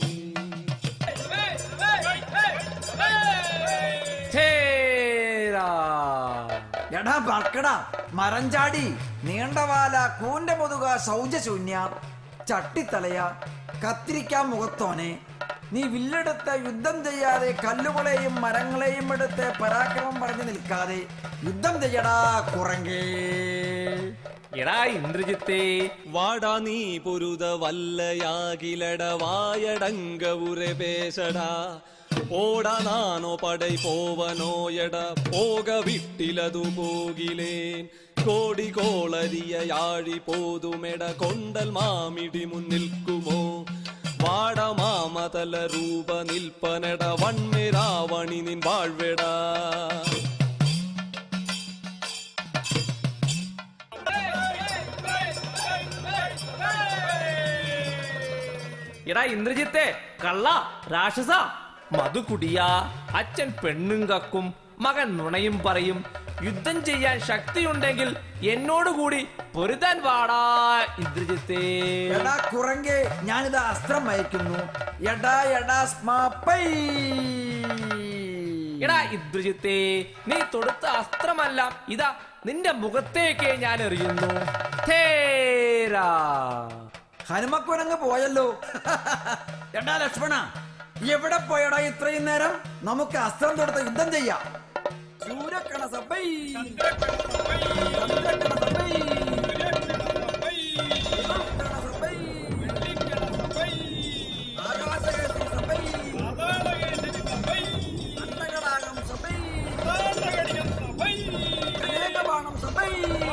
ഛേരാ. എടാ മർക്കടാ മരഞ്ചാടി നീണ്ടവാല കൂന്റെ മുതുക ശൗചശൂന്യ ചട്ടിത്തലയ കത്തിരിക്കാൻ മുഖത്തോനെ നീ വില്ലെടുത്ത് യുദ്ധം ചെയ്യാതെ കല്ലുകളെയും മരങ്ങളെയും എടുത്ത് പരാക്രമം പറഞ്ഞു നിൽക്കാതെ യുദ്ധം ചെയ്യടാ കുറങ്കേ എടാ ഇന്ദ്രജിത്തെ വാടാ നീ പൊരുത വല്ലയാകിലട വായടങ്ക ഉരെ പേശടാ ഓടാ നാനോ പടൈ പോവനോ എട പോക വിട്ടിലതു പോകിലേൻ കോടി കോളരിയ യാഴി പോതുമെട കൊണ്ടൽ മാമിടി മുന്നിൽക്കുമോ വാട മാമതല രൂപ നിൽപ്പനട വണ്ണിരാവണി നിൻ വാഴ്വെടാ എടാ ഇന്ദ്രജിത്തെ കള്ള രാക്ഷസ മധുകുടിയ അച്ഛൻ പെണ്ണും കക്കും മകൻ നുണയും പറയും യുദ്ധം ചെയ്യാൻ ശക്തിയുണ്ടെങ്കിൽ എന്നോട് കൂടി പൊരുതാൻ വാടാ ഇന്ദ്രജിത്തേ എടാ കുറങ്കെ ഞാനിത് അസ്ത്രം അയക്കുന്നു എടാ എടാ സ്മാപ്പൈ എടാ ഇന്ദ്രജിത്തേ നീ തൊടുത്ത അസ്ത്രമല്ല ഇതാ നിന്റെ മുഖത്തേക്ക് ഞാൻ എറിയുന്നു തേരാ ഹനുമക്കുരങ്ങ് പോയല്ലോ എടാ ലക്ഷ്മണ എവിടെ പോയടാ ഇത്രയും നേരം നമുക്ക് അസ്ത്രം തൊടുത്ത് യുദ്ധം ചെയ്യാം സൂര്യക്കണ സഭൈ ചന്ദ്രക്കണ സഭൈ ഹിമക്കണ സഭൈ ആകാശകേസരി സഭൈ അണ്ടകടാകം സഭൈ കനേകബാണം സഭൈ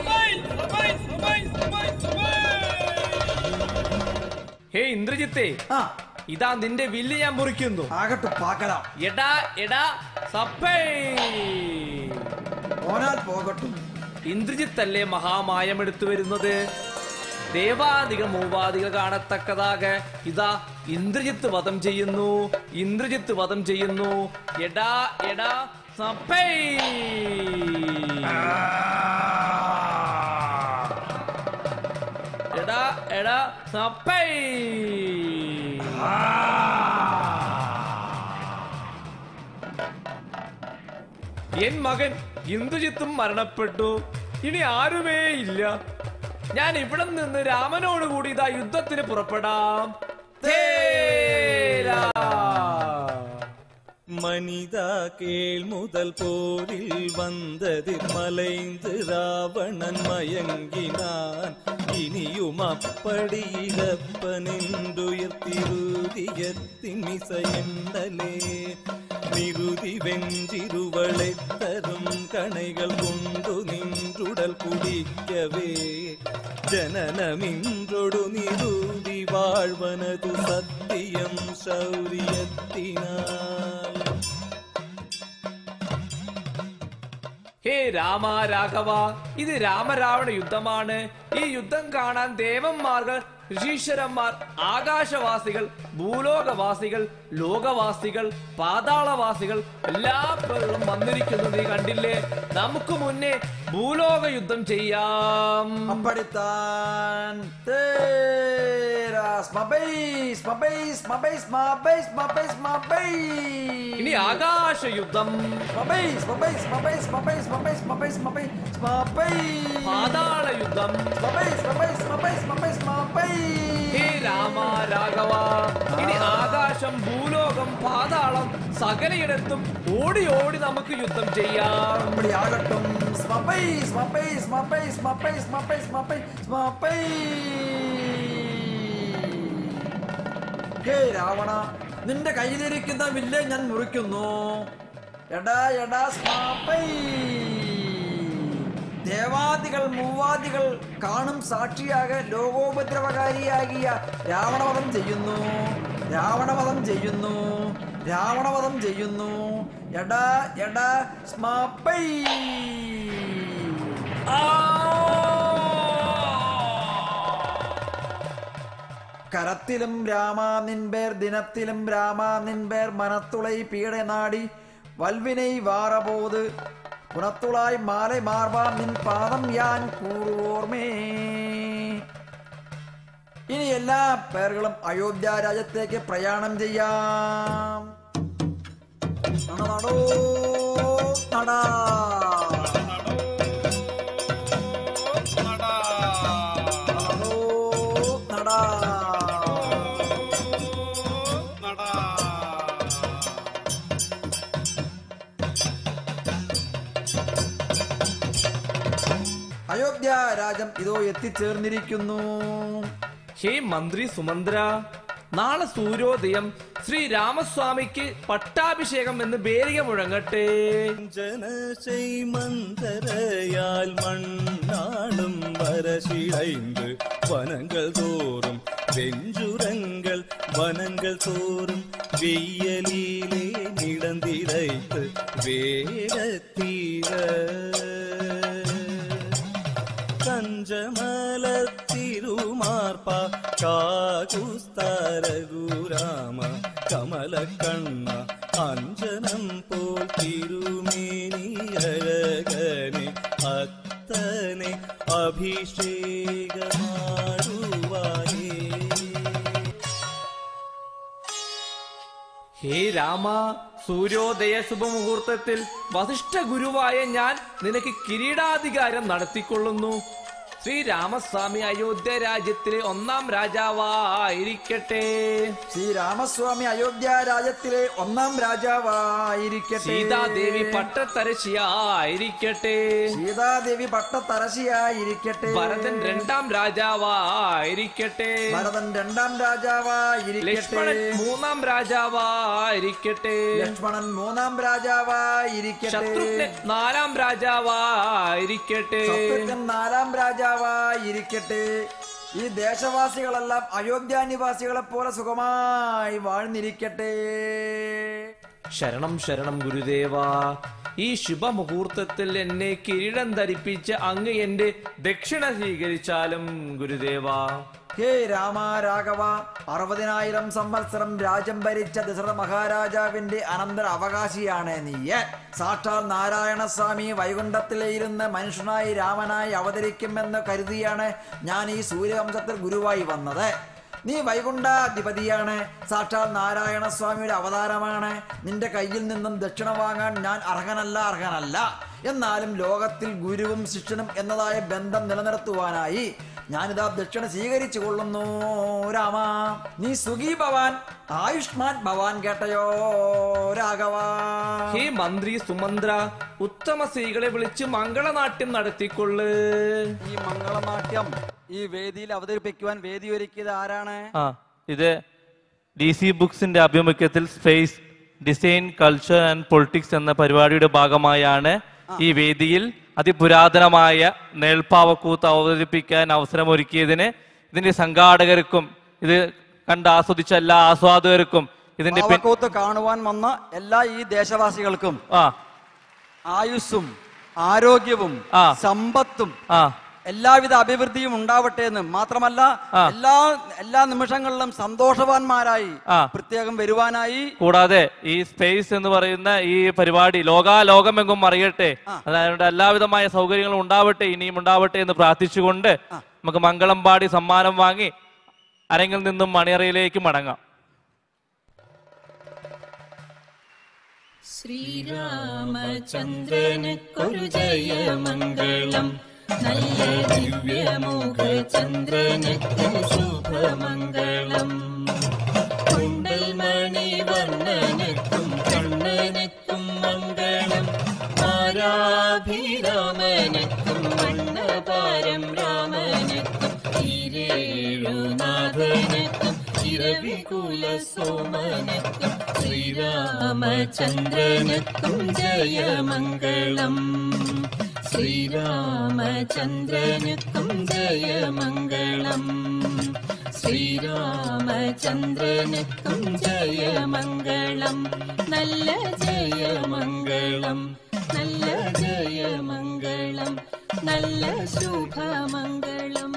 ഹേ ഇന്ദ്രജിത്തേ ഇതാ നിന്റെ വില്ല് ഞാൻ മുറിക്കുന്നു ആകട്ടെ പാക്കലാം എടാ എടാ സപ്പേ ഓനാൽ പോകട്ടും ഇന്ദ്രജിത്തല്ലേ മഹാമായം എടുത്തു വരുന്നത് ദേവാദികൾ മൂവാദികൾ കാണത്തക്കതാക ഇതാ ഇന്ദ്രജിത്ത് വധം ചെയ്യുന്നു ഇന്ദ്രജിത്ത് വധം ചെയ്യുന്നു എടാ എടാ സപ്പേ എടാ എടാ സപ്പേ എൻ മകൻ ഇന്ദ്രജിത്തും മരണപ്പെട്ടു ഇനി ആരുമേ ഇല്ല ഞാൻ ഇവിടെ നിന്ന് രാമനോട് കൂടി ഇതാ യുദ്ധത്തിന് പുറപ്പെടാം തേരാ. மனிதா கேள் முதல் போரில் வந்ததில் மலைந்து ராவணன் மயங்கினான் இனியும் அப்படி இறப்பனின்றுயர்த்திருதியத்தின் இசையண்டலே நிருதி வெஞ்சிருவளை தரும் கணைகள் கொண்டு நின்றுடல் குடிக்கவே ஜனனமின்றொடு நிருதி வாழ்வனது சத்தியம் ശൗര്യത്തിനാൽ ഹേ രാമ രാഘവ ഇത് രാമരാവണ യുദ്ധമാണ് ഈ യുദ്ധം കാണാൻ ദേവന്മാർകൾ ഋഷീശ്വരന്മാർ ആകാശവാസികൾ ഭൂലോകവാസികൾ ലോകവാസികൾ പാതാളവാസികൾ എല്ലാ പേരും വന്നിരിക്കുന്നു നീ കണ്ടില്ലേ നമുക്ക് മുന്നേ ഭൂലോക യുദ്ധം ചെയ്യാം അപ്പടിത്താൻ തേരാ സ്മബൈ സ്മബൈ സ്മബൈ സ്മബൈ സ്മബൈ സ്മബൈ ഇനി ആകാശ യുദ്ധം സ്മബൈ സ്മബൈ സ്മബൈ സ്മബൈ സ്മബൈ സ്മബൈ സ്മബൈ സ്മബൈ പാതാള യുദ്ധം സ്മബൈ സ്മബൈ സ്മബൈ സ്മബൈ സ്മബൈ ഹേ രാമ രാഘവ ഇനി ആകാശം ഭൂലോകം പാതാളം സകലയിടത്തും ഓടി ഓടി നമുക്ക് യുദ്ധം ചെയ്യാം അപ്പടിയാകട്ടും സ്മബൈ സ്മബൈ സ്മബൈ സ്മബൈ സ്മബൈ സ്മബൈ സ്മബൈ ഹേ രാവണ നിന്റെ കയ്യിലിരിക്കുന്ന വില്ല് ഞാൻ മുറിക്കുന്നു എടാ എടാ സ്മാപ്പൈ ദേവാദികൾ മൂവാദികൾ കാണും സാക്ഷിയാക ലോകോപദ്രവകാരിയാകിയ രാവണവധം ചെയ്യുന്നു രാവണവധം ചെയ്യുന്നു രാവണവധം ചെയ്യുന്നു എടാ എടാ സ്മാപ്പൈ കരത്തിലും രാമാ നിൻപേർ ദിനത്തിലും രാമാ നിൻപേർ മനത്തുളൈ പീഡ നാടി വൽവിனை വാറപോത് പുറത്തുളായി മാலை മാർവാം നിൻ പാദം യാൻ കൂറുവോർമേ ഇനി എല്ലാ പേറുകളും അയോധ്യ രാജ്യത്തേക്ക് പ്രയാണം ചെയ്യാം നടോ നടാ നടോ നടാ അയോധ്യ രാജ്യം ഇതോ എത്തിച്ചേർന്നിരിക്കുന്നു ഹേ മന്ത്രി സുമന്ദ്ര നാളെ സൂര്യോദയം ശ്രീ രാമസ്വാമിക്ക് പട്ടാഭിഷേകം എന്ന് ബേരിക മുഴങ്ങട്ടെ ஜனசை மந்தரையால் மண்ணாளும் வரசிழைந்து வனங்கள் தோறும் வெஞ்சுரங்கள் வனங்கள் தோறும் வெய்யலிலே நிலந்திரைத்து வேடத்தீர കഞ്ചമല തിരുമാർപ്പ കാകുസ്തരഘുരാമ കമലക്കണ്ണ അഞ്ജനം പോൽ തിരുമേനി അഴകനെ ഭക്തനെ അഭിഷേകമാടുവാനേ ഹേ രാമ സൂര്യോദയ ശുഭമുഹൂർത്തത്തിൽ വസിഷ്ഠ ഗുരുവായ ഞാൻ നിനക്ക് കിരീടാധികാരം നടത്തിക്കൊള്ളുന്നു ശ്രീരാമസ്വാമി അയോധ്യ രാജ്യത്തിലെ ഒന്നാം രാജാവായിരിക്കട്ടെ ശ്രീരാമസ്വാമി അയോധ്യ രാജ്യത്തിലെ ഒന്നാം രാജാവായിരിക്കട്ടെ സീതാദേവി പട്ടത്തരശിയായിരിക്കട്ടെ സീതാദേവി പട്ടത്തരശിയായിരിക്കട്ടെ ഭരതൻ രണ്ടാം രാജാവായിരിക്കട്ടെ ഭരതൻ രണ്ടാം രാജാവായിരിക്കട്ടെ ലക്ഷ്മണൻ മൂന്നാം രാജാവായിരിക്കട്ടെ ലക്ഷ്മണൻ മൂന്നാം രാജാവായിരിക്കട്ടെ ശത്രുഘ്നൻ നാലാം രാജാവായിരിക്കട്ടെ ശത്രുഘ്നൻ നാലാം രാജാവായിരിക്കട്ടെ ഈ ദേശവാസികളെല്ലാം അയോധ്യ നിവാസികളെ പോലെ സുഖമായി വാഴ്ന്നിരിക്കട്ടെ ശരണം ശരണം ഗുരുദേവ ഈ ശുഭമുഹൂർത്തത്തിൽ എന്നെ കിരീടം ധരിപ്പിച്ച് അങ്ങ് എന്റെ ദക്ഷിണ സ്വീകരിച്ചാലും ഗുരുദേവ ഹേ രാമ രാഘവ അറുപതിനായിരം സംവത്സരം രാജ്യം ഭരിച്ച ദശരഥ മഹാരാജാവിന്റെ അനന്തര അവകാശിയാണ് നീ സാക്ഷാൽ നാരായണസ്വാമി വൈകുണ്ഠത്തിലെ ഇരുന്ന് മനുഷ്യനായി രാമനായി അവതരിക്കുമെന്ന് കരുതിയാണ് ഞാൻ ഈ സൂര്യവംശത്തിൽ ഗുരുവായി വന്നത് നീ വൈകുണ്ഠാധിപതിയാണ് സാക്ഷാൽ നാരായണ സ്വാമിയുടെ അവതാരമാണ് നിന്റെ കയ്യിൽ നിന്നും ദക്ഷിണ വാങ്ങാൻ ഞാൻ അർഹനല്ല അർഹനല്ല എന്നാലും ലോകത്തിൽ ഗുരുവും ശിഷ്യനും എന്നതായ ബന്ധം നിലനിർത്തുവാനായി ഞാനിതാ ദക്ഷിണ സ്വീകരിച്ചു കൊള്ളുന്നു രാമ നീ സുഖി ഭവാൻ ആയുഷ്മാൻ ഭവാൻ കേട്ടയോ രാഘവ ഹേ മന്ത്രി സുമന്ത്ര ഉത്തമ സ്ത്രീകളെ വിളിച്ച് മംഗളനാട്യം നടത്തിക്കൊള്ളു ഈ മംഗളനാട്യം ഈ വേദിയിൽ അവതരിപ്പിക്കുവാൻ വേദി ഒരുക്കിയത് ആരാണ് ആ ഇത് ഡി സി ബുക്സിന്റെ ആഭിമുഖ്യത്തിൽ space design culture and politics എന്ന പരിപാടിയുടെ ഭാഗമായാണ് ഈ വേദിയിൽ അതിപുരാതനമായ നേൾപ്പാവക്കൂത്ത് അവതരിപ്പിക്കാൻ അവസരമൊരുക്കിയതിന് ഇതിന്റെ സംഘാടകർക്കും ഇത് കണ്ട് ആസ്വദിച്ച എല്ലാ ആസ്വാദകർക്കും ഇതിന്റെ പിൻ- പാവക്കൂത്ത് കാണുവാൻ വന്ന എല്ലാ ഈ ദേശവാസികൾക്കും ആ ആയുസ്സും ആരോഗ്യവും ആ. സമ്പത്തും ആ എല്ലാവിധ അഭിവൃദ്ധിയും ഉണ്ടാവട്ടെ എന്ന് മാത്രമല്ല എല്ലാ എല്ലാ നിമിഷങ്ങളിലും സന്തോഷവാന്മാരായി ആ. പ്രത്യേകം വരുവാനായി കൂടാതെ ഈ സ്പേസ് എന്ന് പറയുന്ന ഈ പരിപാടി ലോകാലോകമെങ്കും അറിയട്ടെ അതായത് എല്ലാവിധമായ സൗകര്യങ്ങളും ഉണ്ടാവട്ടെ ഇനിയും ഉണ്ടാവട്ടെ എന്ന് പ്രാർത്ഥിച്ചുകൊണ്ട് നമുക്ക് മംഗളം പാടി സമ്മാനം വാങ്ങി അരങ്ങിൽ നിന്നും മണിയറയിലേക്ക് മടങ്ങാം ശ്രീരാമചന്ദ്രനക്കൊരു ജയമംഗളം നല്ല ദിവ്യമുഖ ചന്ദ്രനക്ക് ശുഭമംഗളം കുണ്ടൽ മണി വർണ്ണനക്കും കണ്ണനക്കും മംഗളം ആരാഭിരാമനക്കും മണ്ണപാരം രാമനക്കും ഈരേഴുനാഥനക്കും ചിരവികുല സോമനക്കും ശ്രീരാമചന്ദ്രനക്കും ജയമംഗളം ശ്രീരാമചന്ദ്രനക്കും ജയമംഗളം ശ്രീരാമചന്ദ്രനക്കും ജയമംഗളം നല്ല ജയമംഗളം നല്ല ജയമംഗളം നല്ല ശുഭമംഗളം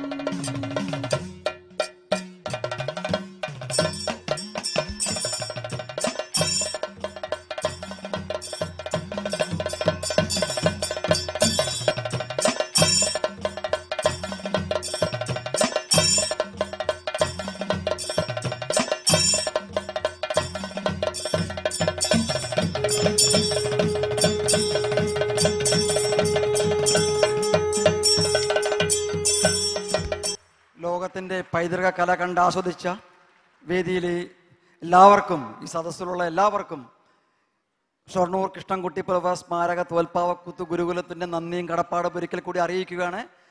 ലോകത്തിന്റെ പൈതൃക കല കണ്ട് ആസ്വദിച്ച വേദിയിലെ എല്ലാവർക്കും ഈ സദസ്സിലുള്ള എല്ലാവർക്കും ഷൊർണൂർ കൃഷ്ണൻകുട്ടി പ്രഭ സ്മാരക തോൽപ്പാവക്കുത്ത് ഗുരുകുലത്തിന്റെ നന്ദിയും കടപ്പാടും ഒരിക്കൽ കൂടി അറിയിക്കുകയാണ്